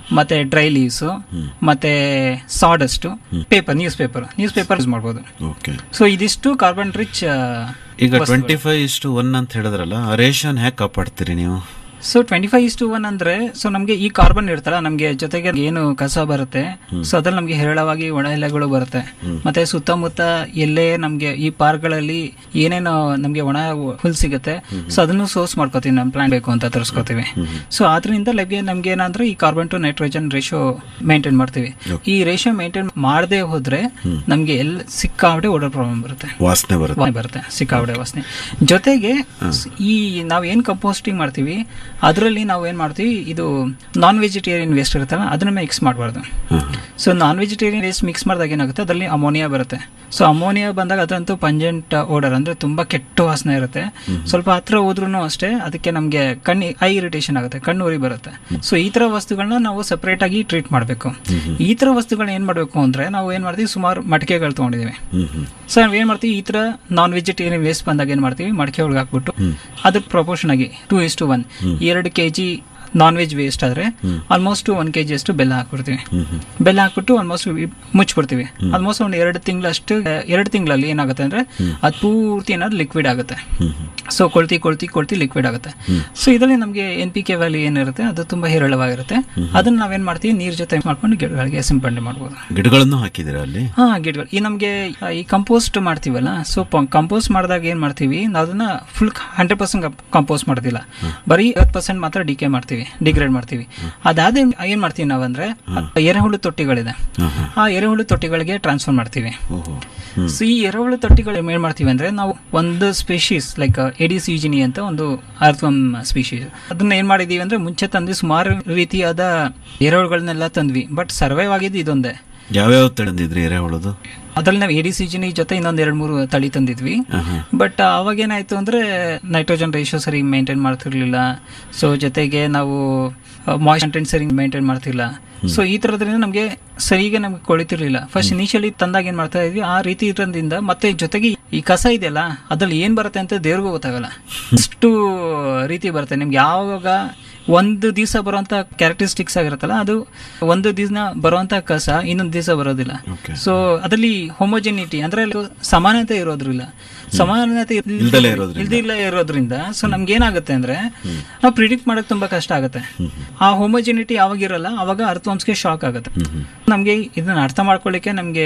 ಮತ್ತೆ ಡ್ರೈ ಲೀವ್ಸ್ ಮತ್ತೆ sawdust paper news paper news paper use ಮಾಡ್ಬೋದು ಓಕೆ ಸೊ ಇದಿಷ್ಟು ಕಾರ್ಬನ್ ರಿಚ್ ಈಗ ಟ್ವೆಂಟಿ ಫೈವ್ ಇಷ್ಟು ಒನ್ ಅಂತ ಹೇಳಿದ್ರಲ್ಲ ಆ ರೇಷನ್ ಹೇಗೆ ಕಾಪಾಡ್ತೀರಿ ನೀವು so twenty five is to one ಅಂದ್ರೆ ಸೊ ನಮಗೆ ಈ ಕಾರ್ಬನ್ ಇರ್ತಲ್ಲ ನಮಗೆ ಜೊತೆಗೆ ಏನು ಕಸ ಬರುತ್ತೆ ಸೊ ಅದ್ರಲ್ಲಿ ನಮಗೆ ಹೇರಳವಾಗಿ ಒಣ ಎಲೆಗಳು ಬರುತ್ತೆ ಮತ್ತೆ ಸುತ್ತಮುತ್ತ ಎಲ್ಲೇ ನಮಗೆ ಈ ಪಾರ್ಕ್ಗಳಲ್ಲಿ ಏನೇನು ನಮಗೆ ಒಣ ಹುಲ್ ಸಿಗುತ್ತೆ ಸೊ ಅದನ್ನು ಸೋರ್ಸ್ ಮಾಡ್ಕೋತೀವಿ ನಮ್ಮ ಪ್ಲಾನ್ ಬೇಕು ಅಂತ ತರಿಸ್ಕೋತೀವಿ ಸೊ ಆದ್ರಿಂದ ಲಗ್ಗೆ ನಮ್ಗೆ ಏನಂದ್ರೆ ಈ carbon to nitrogen ratio maintain ಮಾಡ್ತೀವಿ ಈ ರೇಷೋ ಮೇಂಟೈನ್ ಮಾಡದೆ ಹೋದ್ರೆ ನಮ್ಗೆ ಎಲ್ ಸಿಕ್ಕಾಬಿಟ್ಟೆ ಓಡೋ ಪ್ರಾಬ್ಲಮ್ ಬರುತ್ತೆ ವಾಸನೆ ಬರುತ್ತೆ ವಾಸನೆ ಬರುತ್ತೆ ಸಿಕ್ಕಾಬಿಡೆ ವಾಸನೆ ಜೊತೆಗೆ ಸ್- ಈ ನಾವ್ ಏನ್ ಕಂಪೋಸ್ಟಿಂಗ್ ಮಾಡ್ತೀವಿ ಅದರಲ್ಲಿ ನಾವು ಏನ್ ಮಾಡ್ತೀವಿ ಇದು ನಾನ್ ವೆಜಿಟೇರಿಯನ್ ವೇಸ್ಟ್ ಇರುತ್ತಲ್ಲ ಅದನ್ನ ಮಿಕ್ಸ್ ಮಾಡಬಾರ್ದು so non vegetarian waste mix ಮಾಡಿದಾಗ ಏನಾಗುತ್ತೆ ಅದರಲ್ಲಿ ಅಮೋನಿಯಾ ಬರುತ್ತೆ ಸೊ ಅಮೋನಿಯಾ ಬಂದಾಗ ಅದಂತೂ ಪಂಜೆಂಟ್ ಓಡರ್ ಅಂದ್ರೆ ತುಂಬಾ ಕೆಟ್ಟ ವಾಸನೆ ಇರುತ್ತೆ ಸ್ವಲ್ಪ ಹತ್ರ ಹೋದ್ರೂ ಅಷ್ಟೇ ಅದಕ್ಕೆ ನಮಗೆ ಕಣ್ಣಿ ಐ ಇರಿಟೇಷನ್ ಆಗುತ್ತೆ ಕಣ್ಣು ಉರಿ ಬರುತ್ತೆ ಸೊ ಈ ತರ ವಸ್ತುಗಳನ್ನ ನಾವು ಸಪರೇಟ್ ಆಗಿ ಟ್ರೀಟ್ ಮಾಡಬೇಕು ಈ ತರ ವಸ್ತುಗಳನ್ನ ಏನ್ ಮಾಡಬೇಕು ಅಂದ್ರೆ ನಾವು ಏನ್ ಮಾಡ್ತೀವಿ ಸುಮಾರು ಮಡಿಕೆಗಳು ತಗೊಂಡಿದ್ದೀವಿ ಹ್ಮ್ ಹ್ಮ್ ಸೊ ನಾವ್ ಏನ್ ಮಾಡ್ತೀವಿ ಈ ತರ ನಾನ್ ವೆಜಿಟೇರಿಯನ್ ವೇಸ್ಟ್ ಬಂದಾಗ ಏನ್ ಮಾಡ್ತೀವಿ ಮಡಕೆ ಒಳಗೆ ಹಾಕ್ಬಿಟ್ಟು ಅದ್ರ ಪ್ರಪೋರ್ಷನ್ ಆಗಿ ಟೂ ಇಸ್ ಟು ಒನ್ ಎರಡು ಕೆಜಿ ನಾನ್ ವೆಜ್ ವೇಸ್ಟ್ ಆದ್ರೆ ಆಲ್ಮೋಸ್ಟ್ ಒನ್ ಕೆಜಿ ಅಷ್ಟು ಬೆಲ್ಲ ಹಾಕ್ಬಿಡ್ತೀವಿ ಬೆಲ್ಲ ಹಾಕ್ಬಿಟ್ಟು ಆಲ್ಮೋಸ್ಟ್ ಮುಚ್ಚಿಬಿಡ್ತೀವಿ ಆಲ್ಮೋಸ್ಟ್ ಒಂದು ಎರಡು ತಿಂಗಳಷ್ಟು ಎರಡು ತಿಂಗಳಲ್ಲಿ ಏನಾಗುತ್ತೆ ಅಂದ್ರೆ ಅದು ಪೂರ್ತಿ ಏನಾದ್ರು ಲಿಕ್ವಿಡ್ ಆಗುತ್ತೆ ಸೊ ಕೊಳ್ತಿ ಕೊಳ್ತಿ ಕೊಳ್ತಿ ಲಿಕ್ವಿಡ್ ಆಗುತ್ತೆ ಸೊ ಇದರಲ್ಲಿ ನಮಗೆ ಎನ್ ಪಿ ಕೆ ವ್ಯಾಲಿ ಏನಿರುತ್ತೆ ಅದು ತುಂಬಾ ಹೇರಳವಾಗಿರುತ್ತೆ ಅದನ್ನ ನಾವೇನ್ ಮಾಡ್ತೀವಿ ನೀರ್ ಜೊತೆ ಮಾಡ್ಕೊಂಡು ಗಿಡಗಳಿಗೆ ಸಿಂಪಡಣೆ ಮಾಡ್ಬೋದು ಗಿಡಗಳನ್ನು ಹಾಕಿದ್ದೀರಾ ಅಲ್ಲಿ ಹಾ ಗಿಡಗಳು ಈ ನಮ್ಗೆ ಈ ಕಂಪೋಸ್ಟ್ ಮಾಡ್ತೀವಲ್ಲ ಸೊ ಕಂಪೋಸ್ಟ್ ಮಾಡಿದಾಗ ಏನ್ ಮಾಡ್ತೀವಿ ನಾವು ಅದನ್ನ ಫುಲ್ ಹಂಡ್ರೆಡ್ ಪರ್ಸೆಂಟ್ ಕಂಪೋಸ್ಟ್ ಮಾಡೋದಿಲ್ಲ ಬರೀ ಐವತ್ತು ಪರ್ಸೆಂಟ್ ಮಾತ್ರ ಡಿಕೆ ಮಾಡ್ತೀವಿ ಡಿಗ್ರೇಡ್ ಮಾಡ್ತೀವಿ ಅದಾದ ಏನ್ ಮಾಡ್ತೀವಿ ನಾವಂದ್ರೆ ಎರೆಹುಳು ತೊಟ್ಟಿಗಳಿದೆ ಆ ಎರೆಹುಳು ತೊಟ್ಟಿಗಳಿಗೆ ಟ್ರಾನ್ಸ್ಫರ್ ಮಾಡ್ತೀವಿ ಓಹೋ ಸೊ ಈ ಎರೆಹುಳು ತೊಟ್ಟಿಗಳು ಏನ್ ಮಾಡ್ತೀವಿ ಅಂದ್ರೆ ನಾವು ಒಂದು ಸ್ಪೀಶೀಸ್ ಲೈಕ್ ಎಡಿಸ್ ಯೂಜಿನಿ ಅಂತ ಒಂದು ಅರ್ಥವಮ್ ಸ್ಪೀಶೀಸ್ ಅದನ್ನ ಏನ್ ಮಾಡಿದೀವಿ ಅಂದ್ರೆ ಮುಂಚೆ ತಂದು ಸುಮಾರು ರೀತಿಯಾದ ಎರೆಹುಳುಗಳನ್ನೆಲ್ಲ ತಂದ್ವಿ ಬಟ್ ಸರ್ವೈವ್ ಆಗಿದ್ದು ಇದೊಂದೇ ಯಾವ್ಯಾವ ತಂದಿದ್ರಿ ಎರೆಹುಳದು ಅದ್ರಲ್ಲಿ ನಾವು ಎಡಿ ಸಿಜಿನಿ ಜೊತೆ ಇನ್ನೊಂದ್ ಎರಡ್ ಮೂರು ತಳಿ ತಂದಿದ್ವಿ ಬಟ್ ಅವಾಗ ಏನಾಯ್ತು ಅಂದ್ರೆ ನೈಟ್ರೋಜನ್ ರೇಷಿಯೋ ಸರಿ ಮೇಂಟೈನ್ ಮಾಡ್ತಿರ್ಲಿಲ್ಲ ಸೊ ಜೊತೆಗೆ ನಾವು ಮಾಯ್ಸ್ ಕಂಟೆಂಟ್ ಸರಿ ಮೇಂಟೈನ್ ಮಾಡ್ತಿಲ್ಲ ಸೊ ಈ ತರದ್ರಿಂದ ನಮಗೆ ಸರಿಗೆ ನಮ್ಗೆ ಕೊಳಿತಿರ್ಲಿಲ್ಲ ಫಸ್ಟ್ ಇನಿಷಿಯಲಿ ತಂದಾಗ ಏನ್ ಮಾಡ್ತಾ ಇದ್ವಿ ಆ ರೀತಿ ಇರೋದ್ರಿಂದ ಮತ್ತೆ ಜೊತೆಗೆ ಈ ಕಸ ಇದೆಯಲ್ಲ ಅದ್ರಲ್ಲಿ ಏನ್ ಬರುತ್ತೆ ಅಂತ ದೇವ್ರಿಗೂ ಗೊತ್ತಾಗಲ್ಲ ಅಷ್ಟು ರೀತಿ ಬರುತ್ತೆ ನಿಮ್ಗೆ ಯಾವಾಗ ಒಂದು ದಿವಸ ಬರುವಂತ ಕ್ಯಾರೆಕ್ಟರಿಸ್ಟಿಕ್ಸ್ ಆಗಿರುತ್ತಲ್ಲ ಅದು ಒಂದು ದಿವಸ ಬರುವಂತ ಕಸ ಇನ್ನೊಂದು ದಿವಸ ಬರೋದಿಲ್ಲ Okay. ಸೊ ಅದರಲ್ಲಿ ಹೋಮೋಜಿನಿಟಿ ಅಂದ್ರೆ ಅಲ್ಲಿ ಸಮಾನತೆ ಇರೋದ್ರಿಲ್ಲ ಸಮಾನತೆ ಇಲ್- ಇಲ್ದಲೇ ಇರೋದ್ರಿಂದ. ಇಲ್ದಿಲ್ಲ ಇರೋದ್ರಿಂದ ಸೊ ನಮ್ಗೆ ಏನಾಗುತ್ತೆ ಅಂದ್ರೆ ನಾವು ಪ್ರಿಡಿಕ್ಟ್ ಮಾಡಕ್ ತುಂಬಾ ಕಷ್ಟ ಆಗುತ್ತೆ ಆ ಹೋಮೋಜಿನಿಟಿ ಯಾವಾಗ ಇರಲ್ಲ ಅವಾಗ ಅರ್ಥವಂಶಕ್ಕೆ ಶಾಕ್ ಆಗುತ್ತೆ ನಮ್ಗೆ ಇದನ್ನ ಅರ್ಥ ಮಾಡ್ಕೊಳ್ಳಿಕ್ಕೆ ನಮ್ಗೆ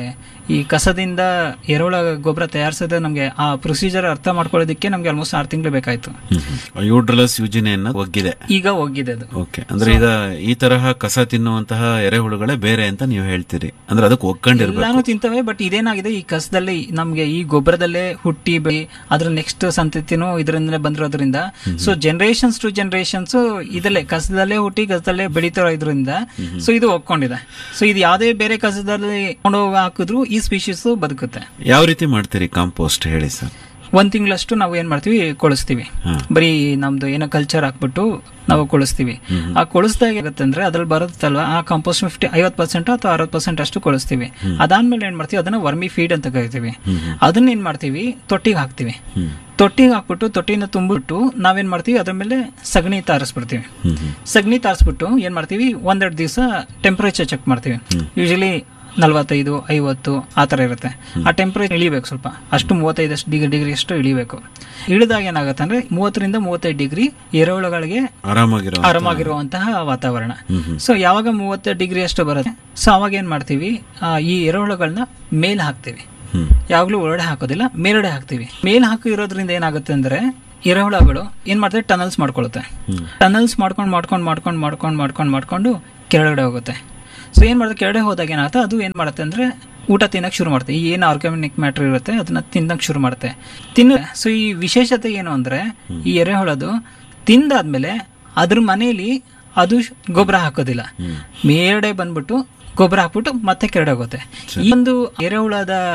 ಈ ಕಸದಿಂದ ಎರೆಹುಳ ಗೊಬ್ಬರ ತಯಾರಿಸೋದು ನಮ್ಗೆ ಆ ಪ್ರೊಸೀಜರ್ ಅರ್ಥ ಮಾಡ್ಕೊಳ್ಳೋದಕ್ಕೆ ನಮ್ಗೆ ಆಲ್ಮೋಸ್ಟ್ ಆರು ತಿಂಗಳು ಬೇಕಾಯ್ತು ಯೂಡ್ರಲಸ್ ಯುಜಿನೆಯನ್ನ ಒಗ್ಗಿದೆ ಈಗ ಹೋಗಿದೆ ಅದು ಓಕೆ ಅಂದ್ರೆ ಈಗ ಈ ತರಹ ಕಸ ತಿನ್ನುವಂತಹ ಎರೆಹುಳುಗಳೇ ಬೇರೆ ಅಂತ ನೀವು ಹೇಳ್ತೀರಿ ಅಂದ್ರೆ ಅದಕ್ಕೆ ಒಗ್ಕೊಂಡಿರ್ಬೇಕು ಎಲ್ಲಾನು ತಿಂತವೆ ಬಟ್ ಇದೇನಾಗಿದೆ ಈ ಕಸದಲ್ಲಿ ನಮ್ಗೆ ಈ ಗೊಬ್ಬರದಲ್ಲೇ ಹುಟ್ಟಿ ಬೆಳಿ ಅದ್ರ ನೆಕ್ಸ್ಟ್ ಸಂತತಿನೂ ಇದರಿಂದಲೇ ಬಂದಿರೋದ್ರಿಂದ ಸೊ ಜನರೇಷನ್ಸ್ ಟು ಜನರೇಷನ್ಸ್ ಇದಲ್ಲೇ ಕಸದಲ್ಲೇ ಹುಟ್ಟಿ ಕಸದಲ್ಲೇ ಬೆಳೀತಿರೋ ಇದ್ರಿಂದ ಸೊ ಇದು ಒಪ್ಕೊಂಡಿದೆ ಸೊ ಇದು ಯಾವುದೇ ಬೇರೆ ಕಸದಲ್ಲಿ ಕೊಂಡೋಗಿ ಹಾಕಿದ್ರು ಈ ಸ್ಪೀಶೀಸ್ ಬದುಕುತ್ತೆ ಯಾವ ರೀತಿ ಮಾಡ್ತೀರಿ ಕಾಂಪೋಸ್ಟ್ ಹೇಳಿ ಸರ್ ಒಂದ್ ತಿಂಗಳಷ್ಟು ನಾವು ಏನ್ ಮಾಡ್ತೀವಿ ಕೊಳಿಸ್ತೀವಿ ಹಾ. ಬರೀ ನಮ್ದು ಏನೋ ಕಲ್ಚರ್ ಹಾಕ್ಬಿಟ್ಟು ನಾವು ಕೊಳಿಸ್ತೀವಿ ಆ ಕೊಳಿಸ್ದಾಗ ಏನಾಗುತ್ತೆ ಅಂದ್ರೆ ಅದ್ರಲ್ಲಿ ಬರುತ್ತಲ್ವಾ ಆ ಕಂಪೋಸ್ಟ್ ಫಿಫ್ಟಿ ಐವತ್ ಪರ್ಸೆಂಟ್ ಅಥವಾ ಅರವತ್ ಪರ್ಸೆಂಟ್ ಅಷ್ಟು ಕೊಳಿಸ್ತೀವಿ ಅದಾದ್ಮೇಲೆ ಏನ್ ಮಾಡ್ತೀವಿ ಅದನ್ನ ವರ್ಮಿ ಫೀಡ್ ಅಂತ ಕರಿತೀವಿ ಅದನ್ನ ಏನ್ ಮಾಡ್ತೀವಿ ತೊಟ್ಟಿಗೆ ಹಾಕ್ತಿವಿ ತೊಟ್ಟಿಗೆ ಹಾಕ್ಬಿಟ್ಟು ತೊಟ್ಟಿನ ತುಂಬಿಟ್ಟು ನಾವೇನ್ ಮಾಡ್ತೀವಿ ಅದ್ರ ಮೇಲೆ ಸಗಣಿ ತಾರಿಸ್ಬಿಡ್ತೀವಿ ಸಗಣಿ ತಾರಿಸ್ಬಿಟ್ಟು ಏನ್ ಮಾಡ್ತೀವಿ ಒಂದೆರಡು ದಿವಸ ಟೆಂಪರೇಚರ್ ಚೆಕ್ ಮಾಡ್ತೀವಿ ಯೂಶಲಿ ನಲವತ್ತೈದು ಐವತ್ತು ಆ ಥರ ಇರುತ್ತೆ ಆ ಟೆಂಪರೇಚರ್ ಇಳಿಬೇಕು ಸ್ವಲ್ಪ ಅಷ್ಟು ಮೂವತ್ತೈದಷ್ಟು ಡಿಗ್ರಿ ಡಿಗ್ರಿ ಅಷ್ಟು ಇಳಿಬೇಕು ಇಳಿದಾಗ ಏನಾಗುತ್ತೆ ಅಂದ್ರೆ ಮೂವತ್ತರಿಂದ ಮೂವತ್ತೈದು ಡಿಗ್ರಿ ಎರೆಹುಳುಗಳಿಗೆ ಆರಾಮಾಗಿರೋ ಆರಾಮಾಗಿರುವಂತಹ ವಾತಾವರಣ ಸೊ ಯಾವಾಗ ಮೂವತ್ತು ಡಿಗ್ರಿ ಅಷ್ಟು ಬರುತ್ತೆ ಸೊ ಅವಾಗ ಏನ್ ಮಾಡ್ತೀವಿ ಆ, ಈ ಎರೆಹುಳುಗಳನ್ನ ಮೇಲ್ ಹಾಕ್ತೀವಿ ಹ್ಮ್ ಯಾವಾಗ್ಲೂ ಒಳಗಡೆ ಹಾಕೋದಿಲ್ಲ ಮೇಲ್ಗಡೆ ಹಾಕ್ತಿವಿ ಮೇಲ್ ಹಾಕಿರೋದ್ರಿಂದ ಏನಾಗುತ್ತೆ ಅಂದ್ರೆ ಎರೆಹುಳಗಳು ಏನ್ ಮಾಡ್ತವೆ ಟನಲ್ಸ್ ಮಾಡ್ಕೊಳ್ಳುತ್ತೆ ಟನಲ್ಸ್ ಮಾಡ್ಕೊಂಡು ಮಾಡ್ಕೊಂಡು ಮಾಡ್ಕೊಂಡು ಮಾಡ್ಕೊಂಡು ಮಾಡ್ಕೊಂಡು ಮಾಡ್ಕೊಂಡು ಕೆಳಗಡೆ ಹೋಗುತ್ತೆ ಸೊ ಏನ್ ಮಾಡುತ್ತೆ ಕೆಳಗಡೆ ಹೋದಾಗ ಏನಾಗುತ್ತೆ ಅದು ಏನ್ ಮಾಡುತ್ತೆ ಅಂದ್ರೆ ಊಟ ತಿನ್ನಕ್ ಶುರು ಮಾಡುತ್ತೆ ಈ ಏನು ಆರ್ಗ್ಯಾನಿಕ್ ಮ್ಯಾಟರ್ ಇರುತ್ತೆ ಅದನ್ನ ತಿನ್ನಕ್ ಶುರು ಮಾಡುತ್ತೆ ತಿನ್ನ ಸೊ ಈ ವಿಶೇಷತೆ ಏನು ಅಂದ್ರೆ ಈ ಎರೆಹುಳದು ತಿಂದಾದ್ಮೇಲೆ ಅದ್ರ ಮನೆಯಲ್ಲಿ ಅದು ಗೊಬ್ಬರ ಹಾಕೋದಿಲ್ಲ ಮೇಲ್ಗಡೆ ಬಂದ್ಬಿಟ್ಟು ಗೊಬ್ಬರ ಹಾಕ್ಬಿಟ್ಟು ಮತ್ತೆ ಕೆರಡೋಗುತ್ತೆ ಈ ಒಂದು ಎರೆಹುಳದ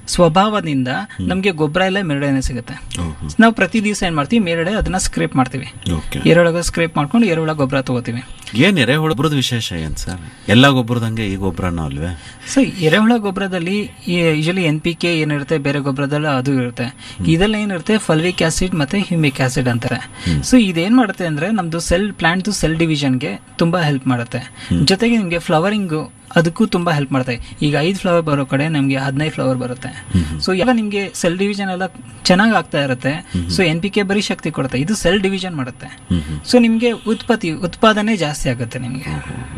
ಸ್ವಭಾವದಿಂದ ನಮ್ಗೆ ಗೊಬ್ಬರ ಎಲ್ಲ ಮೇಲ್ಗಡೆನೆ ಸಿಗುತ್ತೆ ನಾವು ಪ್ರತಿ ದಿವಸ ಏನ್ ಮಾಡ್ತೀವಿ ಮೇಲ್ಗಡೆ ಅದನ್ನ ಸ್ಕ್ರೇಪ್ ಮಾಡ್ತೀವಿ ಓಕೆ ಎರೆಹುಳ ಸ್ಕ್ರೇಪ್ ಮಾಡ್ಕೊಂಡು ಎರೆಹುಳ ಗೊಬ್ಬರ ತಗೋತೀವಿ ಏನ್ ಎರೆಹುಳ ಗೊಬ್ಬರದ ವಿಶೇಷ ಏನ್ ಸರ್ ಎಲ್ಲ ಗೊಬ್ಬರದಂಗೆ ಈ ಗೊಬ್ಬರನೂ ಅಲ್ವೇ ಸೊ ಎರೆಹುಳ ಗೊಬ್ಬರದಲ್ಲಿ ಯೂಶಲಿ ಎನ್ ಪಿ ಕೆ ಏನಿರುತ್ತೆ ಬೇರೆ ಗೊಬ್ಬರದಲ್ಲಿ ಅದು ಇರುತ್ತೆ ಇದೆಲ್ಲ ಏನಿರುತ್ತೆ ಫಲ್ವಿಕ್ ಆಸಿಡ್ ಮತ್ತೆ ಹ್ಯೂಮಿಕ್ ಆಸಿಡ್ ಅಂತಾರೆ ಸೊ ಇದೇನ್ ಮಾಡುತ್ತೆ ಅಂದ್ರೆ ನಮ್ದು ಸೆಲ್ ಪ್ಲಾಂಟ್ ಸೆಲ್ ಡಿವಿಷನ್ಗೆ ತುಂಬಾ ಹೆಲ್ಪ್ ಮಾಡುತ್ತೆ ಜೊತೆಗೆ ನಿಮ್ಗೆ ಫ್ಲವರಿಂಗ್ ಅದಕ್ಕೂ ತುಂಬಾ ಹೆಲ್ಪ್ ಮಾಡುತ್ತೆ ಈಗ ಐದು ಫ್ಲವರ್ ಬರೋ ಕಡೆ ನಮ್ಗೆ ಹದಿನೈದು ಫ್ಲವರ್ ಬರುತ್ತೆ ಸೊ ಎಲ್ಲ ನಿಮ್ಗೆ ಸೆಲ್ ಡಿವಿಷನ್ ಎಲ್ಲ ಚೆನ್ನಾಗಿ ಆಗ್ತಾ ಇರುತ್ತೆ ಸೊ ಎನ್ ಪಿ ಕೆ ಬರೀ ಶಕ್ತಿ ಕೊಡುತ್ತೆ ಇದು ಸೆಲ್ ಡಿವಿಷನ್ ಮಾಡುತ್ತೆ ಸೊ ನಿಮ್ಗೆ ಉತ್ಪತ್ತಿ ಉತ್ಪಾದನೆ ಜಾಸ್ತಿ ಆಗುತ್ತೆ ನಿಮ್ಗೆ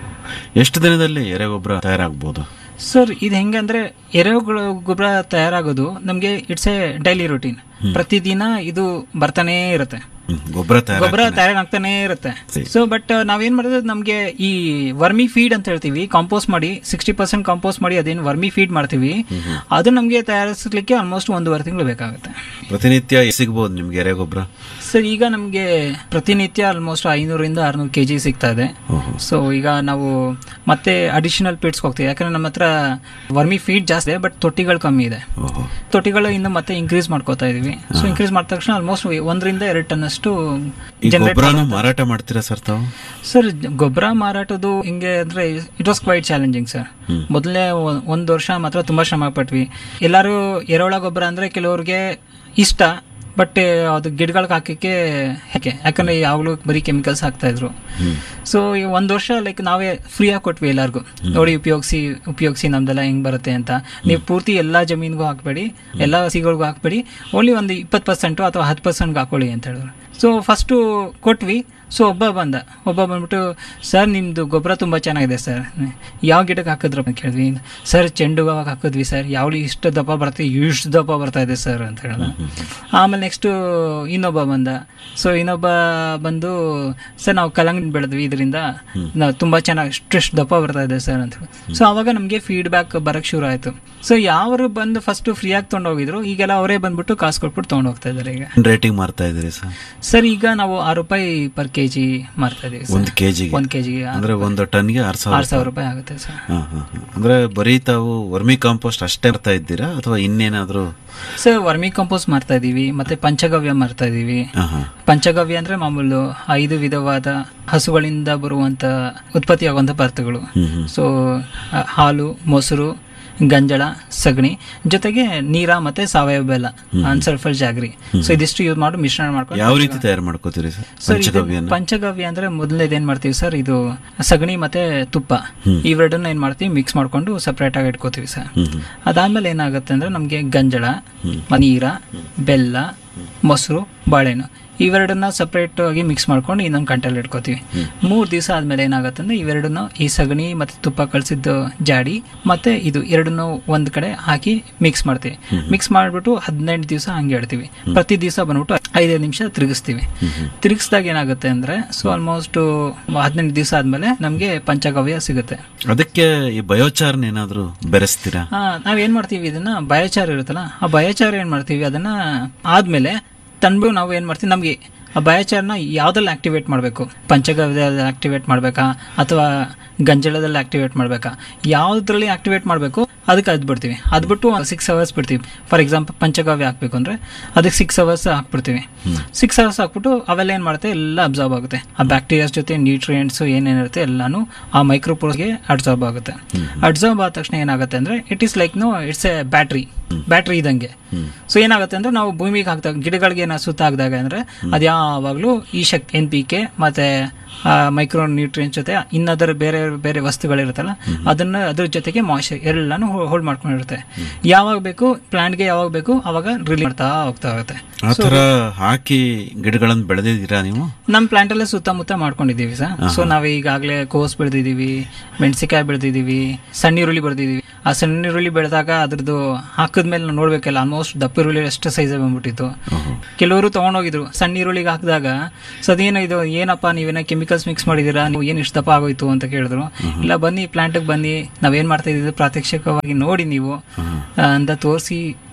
ಎಷ್ಟು ದಿನದಲ್ಲಿ ಎರೆಗೊಬ್ಬರ ತಯಾರಾಗ್ಬೋದು ಸರ್ ಇದು ಹೆಂಗಂದ್ರೆ ಎರೆಹುಳ ಗೊಬ್ಬರ ತಯಾರಾಗೋದು ನಮ್ಗೆ ಇಟ್ಸ್ ಎ ಡೈಲಿ ರೂಟೀನ್ ಪ್ರತಿದಿನ ಇದು ಬರ್ತಾನೆ ಇರುತ್ತೆ ಹ್ಮ್. ಗೊಬ್ಬರ ತಯಾರ ಗೊಬ್ಬರ ತಯಾರಾಗ್ತಾನೆ ಇರುತ್ತೆ ಸರಿ. ಸೊ ಬಟ್ ನಾವೇನ್ ಮಾಡಿದ್ರೆ ನಮ್ಗೆ ಈ ವರ್ಮಿ ಫೀಡ್ ಅಂತ ಹೇಳ್ತೀವಿ ಕಾಂಪೋಸ್ಟ್ ಮಾಡಿ ಸಿಕ್ಸ್ಟಿ ಪರ್ಸೆಂಟ್ ಕಾಂಪೋಸ್ಟ್ ಮಾಡಿ ಅದೇನು ವರ್ಮಿ ಫೀಡ್ ಮಾಡ್ತೀವಿ ಅದು ನಮ್ಗೆ ತಯಾರಿಸಲಿಕ್ಕೆ ಆಲ್ಮೋಸ್ಟ್ ಒಂದೂವರೆ ತಿಂಗಳು ಬೇಕಾಗುತ್ತೆ ಪ್ರತಿನಿತ್ಯ ಸಿಗ್ಬೋದು ನಿಮ್ಗೆ ಎರೆಗೊಬ್ಬರ ಸರ್ ಈಗ ನಮ್ಗೆ ಪ್ರತಿನಿತ್ಯ ಆಲ್ಮೋಸ್ಟ್ ಐನೂರಿಂದ ಆರ್ನೂರು ಕೆಜಿ ಸಿಗ್ತಾ ಇದೆ ಓಹೋ ಸೊ ಈಗ ನಾವು ಮತ್ತೆ ಅಡಿಷನಲ್ ಪಿಟ್ಸ್ ಹೋಗ್ತೀವಿ ಯಾಕಂದ್ರೆ ನಮ್ಮ ಹತ್ರ ವರ್ಮಿ ಫೀಡ್ ಜಾಸ್ತಿ ಇದೆ ಬಟ್ ತೊಟ್ಟಿಗಳು ಕಮ್ಮಿ ಇದೆ ಓಹೋ ತೊಟ್ಟಿಗಳು ಇನ್ನು ಮತ್ತೆ ಇನ್ಕ್ರೀಸ್ ಮಾಡ್ಕೋತಾ ಇದೀವಿ ಸೊ ಇನ್ಕ್ರೀಸ್ ಮಾಡಿದ ತಕ್ಷಣ ಆಲ್ಮೋಸ್ಟ್ ಒಂದರಿಂದ ಎರಡು ಟನ್ ಅಷ್ಟು ಈ ಜನರೇಟ್ ಗೊಬ್ಬರನ ಮಾರಾಟ ಮಾಡ್ತೀರಾ ಸರ್ ತಾವು ಸರ್ ಗೊಬ್ಬರ ಮಾರಾಟದ್ದು ಹಿಂಗೆ ಅಂದ್ರೆ it was quite challenging sir ಮೊದಲನೇ ಒಂದು ವರ್ಷ ಮಾತ್ರ ತುಂಬಾ ಶ್ರಮ ಪಟ್ವಿ ಎಲ್ಲರೂ ಎರೆಹುಳ ಗೊಬ್ಬರ ಅಂದ್ರೆ ಕೆಲವ್ರಿಗೆ ಇಷ್ಟ ಬಟ್ ಅದು ಗಿಡಗಳಿಗೆ ಹಾಕಕ್ಕೆ ಯಾಕೆ ಯಾಕಂದ್ರೆ ಯಾವಾಗಲೂ ಬರೀ ಕೆಮಿಕಲ್ಸ್ ಹಾಕ್ತಾ ಇದ್ರು ಸೊ ಈ ಒಂದ್ ವರ್ಷ ಲೈಕ್ ನಾವೇ ಫ್ರೀ ಆಗಿ ಕೊಟ್ವಿ ಎಲ್ಲಾರ್ಗು ನೋಡಿ ಉಪಯೋಗಿಸಿ ಉಪಯೋಗಿಸಿ ನಮ್ದೆಲ್ಲ ಹೆಂಗ್ ಬರುತ್ತೆ ಅಂತ ನೀವು ಪೂರ್ತಿ ಎಲ್ಲಾ ಜಮೀನ್ಗೂ ಹಾಕ್ಬೇಡಿ ಎಲ್ಲಾ ಹಸಿಗಳಿಗೂ ಹಾಕ್ಬೇಡಿ ಓನ್ಲಿ ಒಂದು ಇಪ್ಪತ್ತು ಪರ್ಸೆಂಟು ಅಥವಾ ಹತ್ತು ಪರ್ಸೆಂಟ್ಗೆ ಹಾಕೊಳ್ಳಿ ಅಂತ ಹೇಳಿದ್ರು ಸೊ ಫಸ್ಟು ಕೊಟ್ವಿ ಸೊ ಒಬ್ಬ ಬಂದ ಒಬ್ಬ ಬಂದ್ಬಿಟ್ಟು ಸರ್ ನಿಮ್ದು ಗೊಬ್ಬರ ತುಂಬಾ ಚೆನ್ನಾಗಿದೆ ಸರ್ ಯಾವ ಗಿಡಕ್ಕೆ ಹಾಕಿದ್ರು ಅಂತ ಕೇಳಿದ್ವಿ ಸರ್ ಚೆಂಡು ಹೂವಾಗ ಹಾಕಿದ್ವಿ ಸರ್ ಯಾವ ಇಷ್ಟು ದಪ್ಪ ಬರ್ತದೆ ಇಷ್ಟು ದಪ್ಪ ಬರ್ತಾ ಇದೆ ಸರ್ ಅಂತ ಹೇಳ್ದ ಆಮೇಲೆ ನೆಕ್ಸ್ಟ್ ಇನ್ನೊಬ್ಬ ಬಂದ ಸೊ ಇನ್ನೊಬ್ಬ ಬಂದು ಸರ್ ನಾವು ಕಲ್ಲಂಗಡಿ ಬೆಳೆದ್ವಿ ಇದರಿಂದ ನಾವು ತುಂಬಾ ಚೆನ್ನಾಗಿ ಇಷ್ಟು ದಪ್ಪ ಬರ್ತಾ ಇದೆ ಸರ್ ಅಂತ ಹೇಳಿ ಸೊ ಅವಾಗ ನಮಗೆ ಫೀಡ್ಬ್ಯಾಕ್ ಬರಕ್ ಶುರು ಆಯ್ತು ಸೊ ಯಾರು ಬಂದು ಫಸ್ಟ್ ಫ್ರೀಯಾಗಿ ತೊಗೊಂಡೋಗಿದ್ರು ಈಗೆಲ್ಲ ಅವರೇ ಬಂದ್ಬಿಟ್ಟು ಕಾಸು ಕೊಟ್ಬಿಟ್ಟು ತೊಗೊಂಡು ಹೋಗ್ತಾ ಇದ್ದಾರೆ ಈಗ ರೇಟಿಂಗ್ ಮಾರ್ತಾ ಇದ್ದೀರಿ ಸರ್ ಸರ್ ಈಗ ನಾವು ಆರು ರೂಪಾಯಿ ಪರ್ ಕೆಜಿ ಮಾರ್ತಾ ಇದೀವಿ ಸರ್. ಒಂದು ಕೆಜಿಗೆ ಒಂದ್ ಕೆಜಿಗೆ ಅಂದ್ರೆ ಒಂದು ಟನ್ಗೆ ಆರ್ ಸಾವಿರ ಆರು ಸಾವಿರ ರೂಪಾಯಿ ಆಗುತ್ತೆ ಸರ್ ಹಾ, ಹಾ, ಹಾ. ಅಂದ್ರೆ ಬರೀ ತಾವು ವರ್ಮಿ ಕಾಂಪೋಸ್ಟ್ ಅಷ್ಟೇ ಇರ್ತಾ ಇದ್ದೀರಾ ಅಥವಾ ಇನ್ನೇನಾದ್ರೂ ಸರ್ ವರ್ಮಿ ಕಂಪೋಸ್ಟ್ ಮಾರ್ತಾ ಇದೀವಿ ಮತ್ತೆ ಪಂಚಗವ್ಯ ಮಾರ್ತಾ ಇದೀವಿ ಹಾ, ಹಾ. ಪಂಚಗವ್ಯ ಅಂದ್ರೆ ಮಾಮೂಲು ಐದು ವಿಧವಾದ ಹಸುಗಳಿಂದ ಬರುವಂತ ಉತ್ಪತ್ತಿಯಾಗುವಂತ ಪದಾರ್ಥಗಳು ಸೊ ಆ, ಹಾಲು ಮೊಸರು ಗಂಜಳ ಸಗಣಿ ಜೊತೆಗೆ ನೀರ ಮತ್ತೆ ಸಾವಯವ ಬೆಲ್ಲ ಅನ್ಸಲ್ಫರ್ ಜಾಗ್ರಿ ಸೊ ಇದಿಷ್ಟು ಯೂಸ್ ಮಾಡಿ ಮಿಶ್ರಣ ಮಾಡ್ಕೊಂಡು ಯಾವ ರೀತಿ ತಯಾರು ಮಾಡ್ಕೋತೀರಿ ಸರ್ ಸರ್ ಇದು ಪಂಚಗವ್ಯನ ಪಂಚಗವ್ಯ ಅಂದ್ರೆ ಮೊದಲನೇದು ಏನ್ ಮಾಡ್ತೀವಿ ಸರ್ ಇದು ಸಗಣಿ ಮತ್ತೆ ತುಪ್ಪ ಇವೆರಡನ್ನ ಏನ್ ಮಾಡ್ತೀವಿ ಮಿಕ್ಸ್ ಮಾಡ್ಕೊಂಡು ಸಪರೇಟ್ ಆಗಿ ಇಟ್ಕೋತೀವಿ ಸರ್ ಅದಾದ್ಮೇಲೆ ಏನಾಗುತ್ತೆ ಅಂದ್ರೆ ನಮ್ಗೆ ಗಂಜಳ ನೀರ ಬೆಲ್ಲ ಮೊಸರು ಬಾಳೆಹಣ್ಣು ಇವೆರಡನ್ನ ಸಪರೇಟ್ ಆಗಿ ಮಿಕ್ಸ್ ಮಾಡ್ಕೊಂಡು ಇನ್ನೊಂದು ಕಂಟಲ್ಲಿ ಇಟ್ಕೋತೀವಿ ಮೂರ್ ದಿವಸ ಆದ್ಮೇಲೆ ಏನಾಗುತ್ತೆ ಅಂದ್ರೆ ಇವೆರಡನ್ನು ಈ ಸಗಣಿ ಮತ್ತೆ ತುಪ್ಪ ಕಳ್ಸಿದ್ದು ಜಾಡಿ ಮತ್ತೆ ಇದು ಎರಡನ್ನು ಒಂದ್ ಕಡೆ ಹಾಕಿ ಮಿಕ್ಸ್ ಮಾಡ್ತೀವಿ ಮಿಕ್ಸ್ ಮಾಡ್ಬಿಟ್ಟು ಹದಿನೆಂಟು ದಿವಸ ಹಂಗೆ ಇಡ್ತೀವಿ ಪ್ರತಿ ದಿವಸ ಬಂದ್ಬಿಟ್ಟು ಐದೈದು ನಿಮಿಷ ತಿರುಗಿಸ್ತೀವಿ ತಿರುಗಿಸಿದಾಗ ಏನಾಗುತ್ತೆ ಅಂದ್ರೆ ಸೊ ಆಲ್ಮೋಸ್ಟ್ ಹದಿನೆಂಟು ದಿವಸ ಆದ್ಮೇಲೆ ನಮ್ಗೆ ಪಂಚಗವ್ಯ ಸಿಗುತ್ತೆ ಅದಕ್ಕೆ ಈ ಬಯೋಚಾರ್ನ್ ಏನಾದ್ರೂ ಬೆರೆಸ್ತೀರಾ ಆ, ನಾವೇನ್ ಮಾಡ್ತೀವಿ ಇದನ್ನ ಬಯೋಚಾರ ಇರುತ್ತಲ್ಲ ಆ ಬಯೋಚಾರ ಏನ್ ಮಾಡ್ತೀವಿ ಅದನ್ನ ಆದ್ಮೇಲೆ ತಂದ್ಬಿಟ್ಟು ನಾವು ಏನ್ ಮಾಡ್ತೀವಿ ನಮ್ಗೆ ಆ ಬಯೋಚಾರನ ಯಾವ್ದ್ರಲ್ಲಿ ಆಕ್ಟಿವೇಟ್ ಮಾಡಬೇಕು ಪಂಚಗವ್ಯದಲ್ಲಿ ಆಕ್ಟಿವೇಟ್ ಮಾಡಬೇಕಾ ಅಥವಾ ಗಂಜಳದಲ್ಲಿ ಆಕ್ಟಿವೇಟ್ ಮಾಡಬೇಕಾ ಯಾವ್ದ್ರಲ್ಲಿ ಆಕ್ಟಿವೇಟ್ ಮಾಡಬೇಕು ಅದಕ್ಕೆ ಅದ್ ಬಿಡ್ತೀವಿ ಅದ್ ಬಿಟ್ಟು ಸಿಕ್ಸ್ ಅವರ್ಸ್ ಬಿಡ್ತೀವಿ ಫಾರ್ ಎಕ್ಸಾಂಪಲ್ ಪಂಚಗವ್ಯ ಹಾಕ್ಬೇಕು ಅಂದ್ರೆ ಅದಕ್ಕೆ ಸಿಕ್ಸ್ ಅವರ್ಸ್ ಹಾಕ್ಬಿಡ್ತೀವಿ ಸಿಕ್ಸ್ ಅವರ್ಸ್ ಹಾಕ್ಬಿಟ್ಟು ಅವೆಲ್ಲ ಏನ್ ಮಾಡುತ್ತೆ ಎಲ್ಲ ಅಬ್ಸರ್ವ್ ಆಗುತ್ತೆ ಆ ಬ್ಯಾಕ್ಟೀರಿಯಾಸ್ ಜೊತೆ ನ್ಯೂಟ್ರಿಯೆಂಟ್ಸ್ ಏನೇನಿರುತ್ತೆ ಎಲ್ಲಾನು ಆ ಮೈಕ್ರೋಪೋರ್ಸ್ಗೆ ಅಬ್ಸರ್ವ್ ಆಗುತ್ತೆ ಅಬ್ಸರ್ವ್ ಆದ ತಕ್ಷಣ ಏನಾಗುತ್ತೆ ಅಂದ್ರೆ it is like no it's a battery battery ಇದಂಗೆ ಸೊ ಏನಾಗುತ್ತೆ ಅಂದ್ರೆ ನಾವು ಭೂಮಿಗೆ ಹಾಕ್ದಾಗ ಗಿಡಗಳಿಗೆ ಏನೋ ಸುತ್ತ ಹಾಕಿದಾಗ ಅಂದ್ರೆ ಅದು ಯಾವಾಗಲೂ ಈ ಶಕ್ತಿ ಎನ್ ಪಿ ಕೆ ಮತ್ತೆ ಮೈಕ್ರೋ ನ್ಯೂಟ್ರಿಯನ್ಸ್ ಜೊತೆ ಇನ್ನದರ ಬೇರೆ ಬೇರೆ ವಸ್ತುಗಳಿರುತ್ತಲ್ಲ ಅದನ್ನ ಅದ್ರ ಜೊತೆಗೆ ಮಾಯ್ಚರ್ ಎಲ್ಲಾನು ಹೋಲ್ಡ್ ಮಾಡ್ಕೊಂಡಿರುತ್ತೆ ಯಾವಾಗ ಬೇಕು ಪ್ಲಾಂಟ್ಗೆ ಯಾವಾಗ ಬೇಕು ಅವಾಗ ರಿಲೀಸ್ ಮಾಡ್ತಾ ಹೋಗ್ತಾ ಹೋಗುತ್ತೆ ಆ ತರ ಹಾಕಿ ಗಿಡಗಳನ್ನ ಬೆಳೆದಿದ್ದೀರಾ ನೀವು ನಮ್ಮ ಪ್ಲಾಂಟ್ ಅಲ್ಲೇ ಸುತ್ತಮುತ್ತ ಮಾಡ್ಕೊಂಡಿದೀವಿ ಸರ್ ಸೊ ನಾವು ಈಗಾಗಲೇ ಕೋಸ್ ಬೆಳೆದಿದೀವಿ ಮೆಣಸಿಕಾಯಿ ಬೆಳೆದಿದೀವಿ ಸಣ್ಣ ಈರುಳ್ಳಿ ಬೆಳೆದಿದೀವಿ ಆ ಸಣ್ಣ ಈರುಳ್ಳಿ ಬೆಳೆದಾಗ ಅದ್ರದ್ದು ಹಾಕಿದ್ಮೇಲೆ ನಾವು ನೋಡ್ಬೇಕಲ್ಲ ಆಲ್ಮೋಸ್ಟ್ ದಪ್ಪ ಈರುಳ್ಳಿ ಅಷ್ಟು ಸೈಜ್ ಬಂದ್ಬಿಟ್ಟಿತ್ತು ಕೆಲವರು ತಗೊಂಡೋಗಿದ್ರು ಸಣ್ಣ ಈರುಳ್ಳಿಗೆ ಹಾಕಿದಾಗ ಸೊ ಅದೇನೋ ಇದು ಏನಪ್ಪ ನೀವೇನೋ ಕೆಮಿಕಲ್ಸ್ ಮಿಕ್ಸ್ ಮಾಡಿದೀರಾ ನೀವು ಏನು ಇಷ್ಟು ದಪ್ಪ ಆಗೋಯ್ತು ಅಂತ ಕೇಳಿದ್ರು ಇಲ್ಲ ಬನ್ನಿ ಪ್ಲಾಂಟ್ಗೆ ಬನ್ನಿ ನಾವೇನ್ ಮಾಡ್ತಾ ಇದ್ದೀವಿ ಪ್ರಾತ್ಯಕ್ಷಿಕವಾಗಿ ನೋಡಿ ನೀವು ಆ, ಅಂತ ತೋರಿಸಿ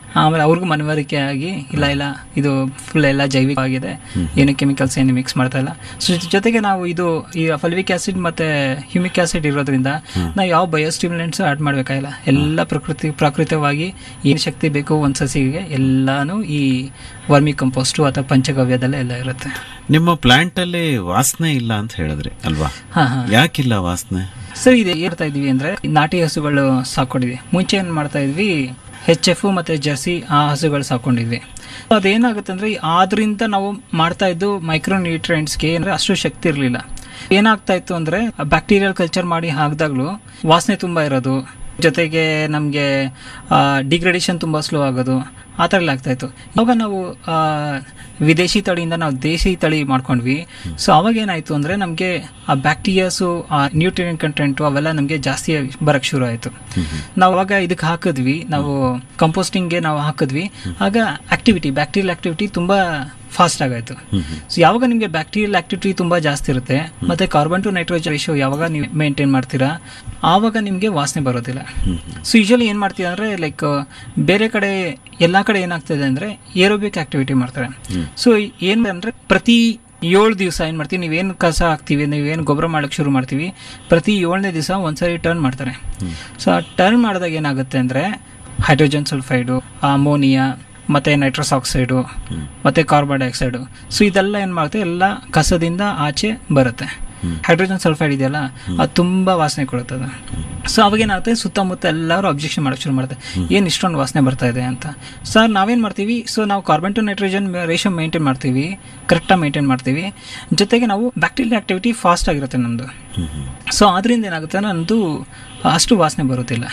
ಆಮೇಲೆ ಅವ್ರಿಗೂ ಮನವರಿಕೆ ಆಗಿ ಇಲ್ಲ ಇಲ್ಲ ಇದು ಫುಲ್ ಎಲ್ಲ ಜೈವಿಕ ಆಗಿದೆ ಏನು ಕೆಮಿಕಲ್ಸ್ ಏನು ಮಿಕ್ಸ್ ಮಾಡ್ತಾ ಇಲ್ಲ ಸೊ ಜೊತೆಗೆ ನಾವು ಇದು ಈ ಫಲ್ವಿಕ್ ಆಸಿಡ್ ಮತ್ತೆ ಹ್ಯೂಮಿಕ್ ಆಸಿಡ್ ಇರೋದ್ರಿಂದ ನಾವು ಯಾವ ಬಯೋಸ್ಟಿಮ್ಯುಲೆಂಟ್ಸ್ ಆಡ್ ಮಾಡ್ಬೇಕಾಗಿಲ್ಲ ಎಲ್ಲ ಪ್ರಕೃತಿ ಪ್ರಾಕೃತಿಕವಾಗಿ ಏನು ಶಕ್ತಿ ಬೇಕು ಒಂದ್ ಸಸಿಗೆ ಎಲ್ಲಾನು ಈ ವರ್ಮಿ ಕಂಪೋಸ್ಟು ಅಥವಾ ಪಂಚಗವ್ಯದಲ್ಲೇ ಎಲ್ಲ ಇರುತ್ತೆ ನಿಮ್ಮ ಪ್ಲಾಂಟ್ ಅಲ್ಲಿ ವಾಸನೆ ಇಲ್ಲ ಅಂತ ಹೇಳಿದ್ರಿ ಅಲ್ವಾ ಹಾ ಹಾ ಯಾಕಿಲ್ಲ ವಾಸನೆ ಸರ್ ಇದು ಏರ್ತಾ ಇದೀವಿ ಅಂದ್ರೆ ನಾಟಿ ಹಸುಗಳು ಸಾಕೊಂಡಿದ್ವಿ ಮುಂಚೆ ಏನ್ ಮಾಡ್ತಾ ಇದ್ವಿ ಹೆಚ್ ಎಫ್ ಮತ್ತೆ ಜರ್ಸಿ ಆ ಹಸುಗಳು ಸಾಕೊಂಡಿದ್ವಿ ಅದೇನಾಗುತ್ತೆ ಅಂದ್ರೆ ಆದ್ರಿಂದ ನಾವು ಮಾಡ್ತಾ ಇದ್ದು ಮೈಕ್ರೋ ನ್ಯೂಟ್ರಿಯೆಂಟ್ಸ್ಗೆ ಅಂದ್ರೆ ಅಷ್ಟು ಶಕ್ತಿ ಇರಲಿಲ್ಲ ಏನಾಗ್ತಾ ಇತ್ತು ಅಂದ್ರೆ ಬ್ಯಾಕ್ಟೀರಿಯಲ್ ಕಲ್ಚರ್ ಮಾಡಿ ಹಾಕಿದಾಗ್ಲೂ ವಾಸನೆ ತುಂಬಾ ಇರೋದು ಜೊತೆಗೆ ನಮಗೆ ಡಿಗ್ರೇಡೇಷನ್ ತುಂಬಾ ಸ್ಲೋ ಆಗೋದು ಆ ಥರ ಎಲ್ಲ ಆಗ್ತಾ ಇತ್ತು ಇವಾಗ ನಾವು ಆ, ವಿದೇಶಿ ತಳಿಯಿಂದ ನಾವು ದೇಶಿ ತಳಿ ಮಾಡ್ಕೊಂಡ್ವಿ ಸೊ ಅವಾಗ ಏನಾಯ್ತು ಅಂದ್ರೆ ನಮಗೆ ಆ ಬ್ಯಾಕ್ಟೀರಿಯಾಸು ಆ ನ್ಯೂಟ್ರಿಯನ್ ಕಂಟೆಂಟು ಅವೆಲ್ಲ ನಮಗೆ ಜಾಸ್ತಿ ಬರಕ್ ಶುರು ಆಯ್ತು ನಾವು ಅವಾಗ ಇದಕ್ಕೆ ಹಾಕಿದ್ವಿ ನಾವು ಕಂಪೋಸ್ಟಿಂಗ್ಗೆ ನಾವು ಹಾಕಿದ್ವಿ ಆಗ ಆಕ್ಟಿವಿಟಿ ಬ್ಯಾಕ್ಟೀರಿಯಲ್ ಆಕ್ಟಿವಿಟಿ ತುಂಬಾ ಫಾಸ್ಟ್ ಆಗಾಯ್ತು ಸೊ ಯಾವಾಗ ನಿಮಗೆ ಬ್ಯಾಕ್ಟೀರಿಯಲ್ ಆಕ್ಟಿವಿಟಿ ತುಂಬಾ ಜಾಸ್ತಿ ಇರುತ್ತೆ ಮತ್ತೆ ಕಾರ್ಬನ್ ಟು ನೈಟ್ರೋಜನ್ ರೇಷಿಯೋ ಯಾವಾಗ ನೀವು ಮೇಂಟೈನ್ ಮಾಡ್ತೀರಾ ಆವಾಗ ನಿಮಗೆ ವಾಸನೆ ಬರೋದಿಲ್ಲ ಸೊ ಯೂಶಲಿ ಏನ್ ಮಾಡ್ತೀವಿ ಅಂದ್ರೆ ಲೈಕ್ ಬೇರೆ ಕಡೆ ಎಲ್ಲಾ ಕಡೆ ಏನಾಗ್ತದೆ ಅಂದ್ರೆ ಏರೋಬಿಕ್ ಆಕ್ಟಿವಿಟಿ ಮಾಡ್ತಾರೆ ಸೊ ಏನ್ ಅಂದ್ರೆ ಪ್ರತಿ ಏಳು ದಿವಸ ಏನ್ ಮಾಡ್ತೀವಿ ನೀವೇನ್ ಕಸ ಹಾಕ್ತಿವಿ ನೀವೇನ್ ಗೊಬ್ಬರ ಮಾಡಕ್ ಶುರು ಮಾಡ್ತೀವಿ ಪ್ರತಿ ಏಳನೇ ದಿವಸ ಒಂದ್ಸರಿ ಟರ್ನ್ ಮಾಡ್ತಾರೆ ಸೊ ಆ ಟರ್ನ್ ಮಾಡಿದಾಗ ಏನಾಗುತ್ತೆ ಅಂದ್ರೆ ಹೈಡ್ರೋಜನ್ ಸಲ್ಫೈಡು ಅಮೋನಿಯಾ ಮತ್ತೆ ನೈಟ್ರಸ್ ಆಕ್ಸೈಡು ಮತ್ತೆ ಕಾರ್ಬನ್ ಡೈಆಕ್ಸೈಡು ಸೊ ಇದೆಲ್ಲ ಏನ್ ಮಾಡುತ್ತೆ ಎಲ್ಲ ಕಸದಿಂದ ಆಚೆ ಬರುತ್ತೆ ಹೈಡ್ರೋಜನ್ ಸಲ್ಫೈಡ್ ಇದೆಯಲ್ಲ ಅದು ತುಂಬಾ ವಾಸನೆ ಕೊಡುತ್ತೆ ಅದು ಸೊ ಅವಾಗ ಏನಾಗುತ್ತೆ ಸುತ್ತಮುತ್ತ ಎಲ್ಲರೂ ಅಬ್ಜೆಕ್ಷನ್ ಮಾಡಕ್ ಶುರು ಮಾಡುತ್ತೆ ಏನ್ ಇಷ್ಟೊಂದು ವಾಸನೆ ಬರ್ತಾ ಇದೆ ಅಂತ ಸರ್ ನಾವೇನ್ ಮಾಡ್ತೀವಿ ಸೊ ನಾವು carbon to nitrogen ratio maintain ಮಾಡ್ತೀವಿ ಕರೆಕ್ಟಾಗಿ ಮೇಂಟೈನ್ ಮಾಡ್ತೀವಿ ಜೊತೆಗೆ ನಾವು ಬ್ಯಾಕ್ಟೀರಿಯಲ್ ಆಕ್ಟಿವಿಟಿ ಫಾಸ್ಟ್ ಆಗಿರುತ್ತೆ ನಮ್ದು ಸೊ ಅದರಿಂದ ಏನಾಗುತ್ತೆ ನಂದು ಅಷ್ಟು ವಾಸನೆ ಬರೋದಿಲ್ಲ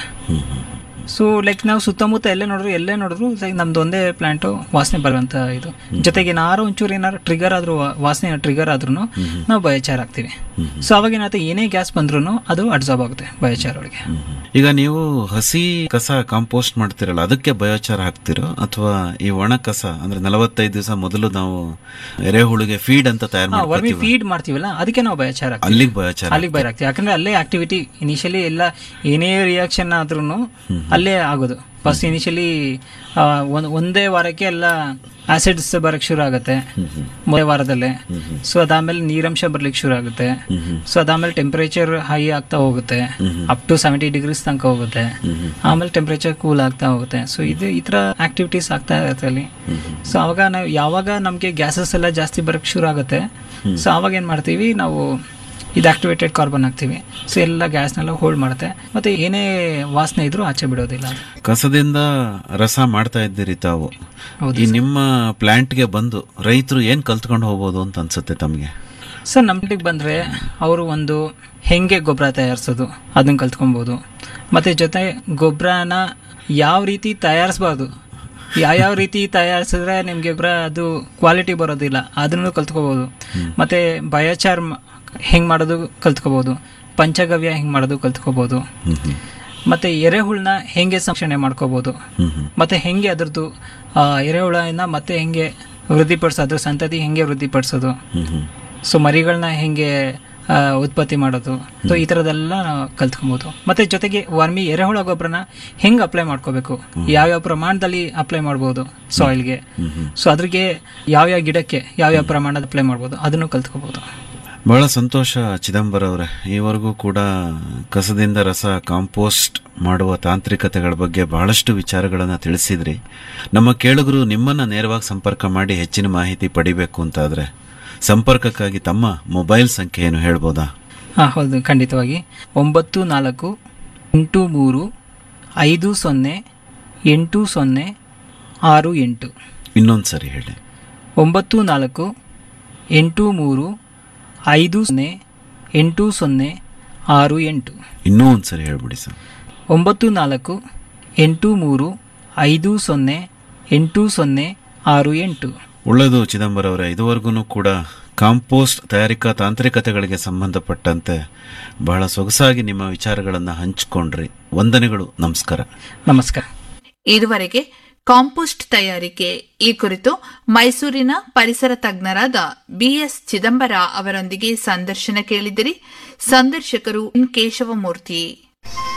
ಸೊ ಲೈಕ್ ನಾವು ಸುತ್ತಮುತ್ತ ಎಲ್ಲೇ ನೋಡಿದ್ರು ಎಲ್ಲೇ ನೋಡಿದ್ರು ಲೈಕ್ ನಮ್ದು ಒಂದೇ ಪ್ಲಾಂಟು ವಾಸನೆ ಬರುವಂತ ಇದು ಜೊತೆಗೆ ಏನಾರು ಒಂಚೂರು ಏನಾರು ಟ್ರಿಗರ್ ಆದ್ರೂ ವಾ- ವಾಸನೆ ಟ್ರಿಗರ್ ಆದ್ರೂ ನಾವು ಬಯೋಚಾರ್ ಹಾಕ್ತಿವಿ ಸೊ ಅವಾಗ ಏನಾಗುತ್ತೆ ಏನೇ ಗ್ಯಾಸ್ ಬಂದ್ರೂ ಅದು ಅಡ್ಸಾರ್ಬ್ ಆಗುತ್ತೆ ಬಯೋಚಾರ್ ಒಳಗೆ ಈಗ ನೀವು ಹಸಿ ಕಸ ಕಾಂಪೋಸ್ಟ್ ಮಾಡ್ತಿರಲ್ಲ ಅದಕ್ಕೆ ಬಯೋಚಾರ ಹಾಕ್ತಿರೋ ಅಥವಾ ಈ ಒಣ ಕಸ ಅಂದ್ರೆ ನಲವತ್ತೈದು ದಿವಸ ಮೊದಲು ನಾವು ಎರೆಹುಳುಗೆ ಫೀಡ್ ಅಂತ ತಯಾರು ವರ್ಮಿ ಮಾಡ್ಕೊತೀವಿ ಫೀಡ್ ಮಾಡ್ತೀವಲ್ಲ ಅದಕ್ಕೆ ನಾವು ಬಯೋಚಾರ್ ಹಾಕ್ತೀವಿ ಅಲ್ಲಿಗೆ ಬಯೋಚಾರ ಅಲ್ಲಿಗೆ ಬೈರ್ ಆಗ್ತೀವಿ ಯಾಕಂದ್ರೆ ಅಲ್ಲೇ ಆಕ್ಟಿವಿಟಿ ಇನಿಷಿಯಲಿ ಎಲ್ಲ ಏನೇ ರಿಯಾಕ್ಷನ್ ಆದ್ರೂ ಅಲ್ಲೇ ಆಗೋದು ಫಸ್ಟ್ ಇನಿಷಿಯಲಿ ಒಂದೇ ವಾರಕ್ಕೆ ಎಲ್ಲ ಆಸಿಡ್ಸ್ ಬರಕ್ ಶುರು ಆಗುತ್ತೆ ಮೊದಲೇ ವಾರದಲ್ಲೇ ಸೊ ಅದಾದ್ಮೇಲೆ ನೀರಂಶ ಬರ್ಲಿಕ್ಕೆ ಶುರು ಆಗುತ್ತೆ ಸೊ ಅದಾದ್ಮೇಲೆ ಟೆಂಪರೇಚರ್ ಹೈ ಆಗ್ತಾ ಹೋಗುತ್ತೆ ಅಪ್ ಟು ಸೆವೆಂಟಿ ಡಿಗ್ರೀಸ್ ತನಕ ಹೋಗುತ್ತೆ ಆಮೇಲೆ ಟೆಂಪರೇಚರ್ ಕೂಲ್ ಆಗ್ತಾ ಹೋಗುತ್ತೆ ಸೊ ಇದು ಈ ತರ ಆಕ್ಟಿವಿಟೀಸ್ ಆಗ್ತಾ ಇರುತ್ತೆ ಅಲ್ಲಿ ಸೊ ಅವಾಗ ನಾವು ಯಾವಾಗ ನಮಗೆ ಗ್ಯಾಸಸ್ ಎಲ್ಲ ಜಾಸ್ತಿ ಬರಕ್ ಶುರು ಆಗುತ್ತೆ ಸೊ ಅವಾಗ ಏನ್ ಮಾಡ್ತೀವಿ ನಾವು ಇದು ಆಕ್ಟಿವೇಟೆಡ್ ಕಾರ್ಬನ್ ಹಾಕ್ತೀವಿ ಸೊ ಎಲ್ಲ ಗ್ಯಾಸ್ನೆಲ್ಲ ಹೋಲ್ಡ್ ಮಾಡುತ್ತೆ ಮತ್ತೆ ಏನೇ ವಾಸನೆ ಇದ್ರೂ ಆಚೆ ಬಿಡೋದಿಲ್ಲ ಅದು. ಕಸದಿಂದ ರಸ ಮಾಡ್ತಾ ಇದ್ದೀರಿ ತಾವು ಹೌದು ಈ ನಿಮ್ಮ ಪ್ಲಾಂಟ್ಗೆ ಬಂದು ರೈತರು ಏನ್ ಕಲ್ತ್ಕೊಂಡು ಹೋಗ್ಬೋದು ಅಂತ ಅನ್ಸುತ್ತೆ ತಮಗೆ ಸರ್ ನಮ್ಟಿಗೆ ಬಂದ್ರೆ ಅವರು ಒಂದು ಹೆಂಗೆ ಗೊಬ್ಬರ ತಯಾರಿಸೋದು ಅದನ್ನ ಕಲ್ತ್ಕೊಬೋದು ಮತ್ತೆ ಜೊತೆ ಗೊಬ್ಬರನ ಯಾವ ರೀತಿ ತಯಾರಿಸಬಾರ್ದು ಯಾವ್ಯಾವ ರೀತಿ ತಯಾರಿಸಿದ್ರೆ ನಿಮ್ಗೆ ಗೊಬ್ಬರ ಅದು ಕ್ವಾಲಿಟಿ ಬರೋದಿಲ್ಲ ಅದನ್ನು ಕಲ್ತ್ಕೋಬಹುದು ಮತ್ತೆ ಬಯೋಚಾರ್ ಹೆಂಗ್ ಮಾಡೋದು ಕಲ್ತ್ಕೋಬಹುದು ಪಂಚಗವ್ಯ ಹೆಂಗ್ ಮಾಡೋದು ಕಲ್ತ್ಕೋಬಹುದು ಮತ್ತೆ ಎರೆಹುಳನ ಹೆಂಗೆ ಸಂರಕ್ಷಣೆ ಮಾಡ್ಕೋಬಹುದು ಮತ್ತೆ ಹೆಂಗೆ ಅದ್ರದ್ದು ಆ, ಎರೆಹುಳನ ಮತ್ತೆ ಹೆಂಗೆ ವೃದ್ಧಿಪಡಿಸೋದು ಸಂತತಿ ಹೆಂಗೆ ವೃದ್ಧಿಪಡಿಸೋದು ಸೊ ಮರಿಗಳನ್ನ ಹೆಂಗೆ ಆ, ಉತ್ಪತ್ತಿ ಮಾಡೋದು ಸೊ ಈ ಥರದ್ದೆಲ್ಲ ನಾವು ಕಲ್ತ್ಕೊಬೋದು ಮತ್ತೆ ಜೊತೆಗೆ ವರ್ಮಿ ಎರೆಹುಳ ಗೊಬ್ಬರನ ಹೆಂಗ್ ಅಪ್ಲೈ ಮಾಡ್ಕೋಬೇಕು ಯಾವ್ಯಾವ ಪ್ರಮಾಣದಲ್ಲಿ ಅಪ್ಲೈ ಮಾಡ್ಬೋದು ಸಾಯಿಲ್ಗೆ ಸೊ ಅದ್ರಿಗೆ ಯಾವ್ಯಾವ ಗಿಡಕ್ಕೆ ಯಾವ್ಯಾವ ಪ್ರಮಾಣದ ಅಪ್ಲೈ ಮಾಡ್ಬೋದು ಅದನ್ನು ಕಲ್ತ್ಕೋಬಹುದು ಬಹಳ ಸಂತೋಷ ಚಿದಂಬರ ಅವರೇ ಈವರೆಗೂ ಕೂಡ ಕಸದಿಂದ ರಸ ಕಾಂಪೋಸ್ಟ್ ಮಾಡುವ ತಾಂತ್ರಿಕತೆಗಳ ಬಗ್ಗೆ ಬಹಳಷ್ಟು ವಿಚಾರಗಳನ್ನು ತಿಳಿಸಿದ್ರಿ ನಮ್ಮ ಕೇಳುಗರು ನಿಮ್ಮನ್ನ ನೇರವಾಗಿ ಸಂಪರ್ಕ ಮಾಡಿ ಹೆಚ್ಚಿನ ಮಾಹಿತಿ ಪಡಿಬೇಕು ಅಂತಾದ್ರೆ ಸಂಪರ್ಕಕ್ಕಾಗಿ ತಮ್ಮ ಮೊಬೈಲ್ ಸಂಖ್ಯೆಯನ್ನು ಹೇಳ್ಬೋದಾ ಹಾಂ ಹೌದು ಖಂಡಿತವಾಗಿ ಒಂಬತ್ತು ನಾಲ್ಕು ಎಂಟು ಮೂರು ಐದು ಸೊನ್ನೆ ಎಂಟು ಸೊನ್ನೆ ಆರು ಎಂಟು ಇನ್ನೊಂದು ಸರಿ ಹೇಳಿ ಒಂಬತ್ತು ನಾಲ್ಕು ಎಂಟು ಮೂರು ಐದು ಸೊನ್ನೆ ಎಂಟು ಸೊನ್ನೆ ಆರು ಎಂಟು ಇನ್ನೂ ಒಂದು ಸರಿ ಹೇಳ್ಬಿಡಿ ಸರ್ ಒಂಬತ್ತು ನಾಲ್ಕು ಎಂಟು ಮೂರು ಐದು ಸೊನ್ನೆ ಎಂಟು ಸೊನ್ನೆ ಆರು ಎಂಟು ಒಳ್ಳೆಯದು ಚಿದಂಬರ ಅವರೇ ಇದುವರೆಗೂ ಕೂಡ ಕಾಂಪೋಸ್ಟ್ ತಯಾರಿಕಾ ತಾಂತ್ರಿಕತೆಗಳಿಗೆ ಸಂಬಂಧಪಟ್ಟಂತೆ ಬಹಳ ಸೊಗಸಾಗಿ ನಿಮ್ಮ ವಿಚಾರಗಳನ್ನು ಹಂಚಿಕೊಂಡ್ರಿ ವಂದನೆಗಳು ನಮಸ್ಕಾರ ನಮಸ್ಕಾರ ಇದುವರೆಗೆ ಕಾಂಪೋಸ್ಟ್ ತಯಾರಿಕೆ ಈ ಕುರಿತು ಮೈಸೂರಿನ ಪರಿಸರ ತಜ್ಞರಾದ ಬಿಎಸ್ ಚಿದಂಬರ ಅವರೊಂದಿಗೆ ಸಂದರ್ಶನ ಕೇಳಿದಿರಿ ಸಂದರ್ಶಕರು ಎನ್ ಕೇಶವಮೂರ್ತಿ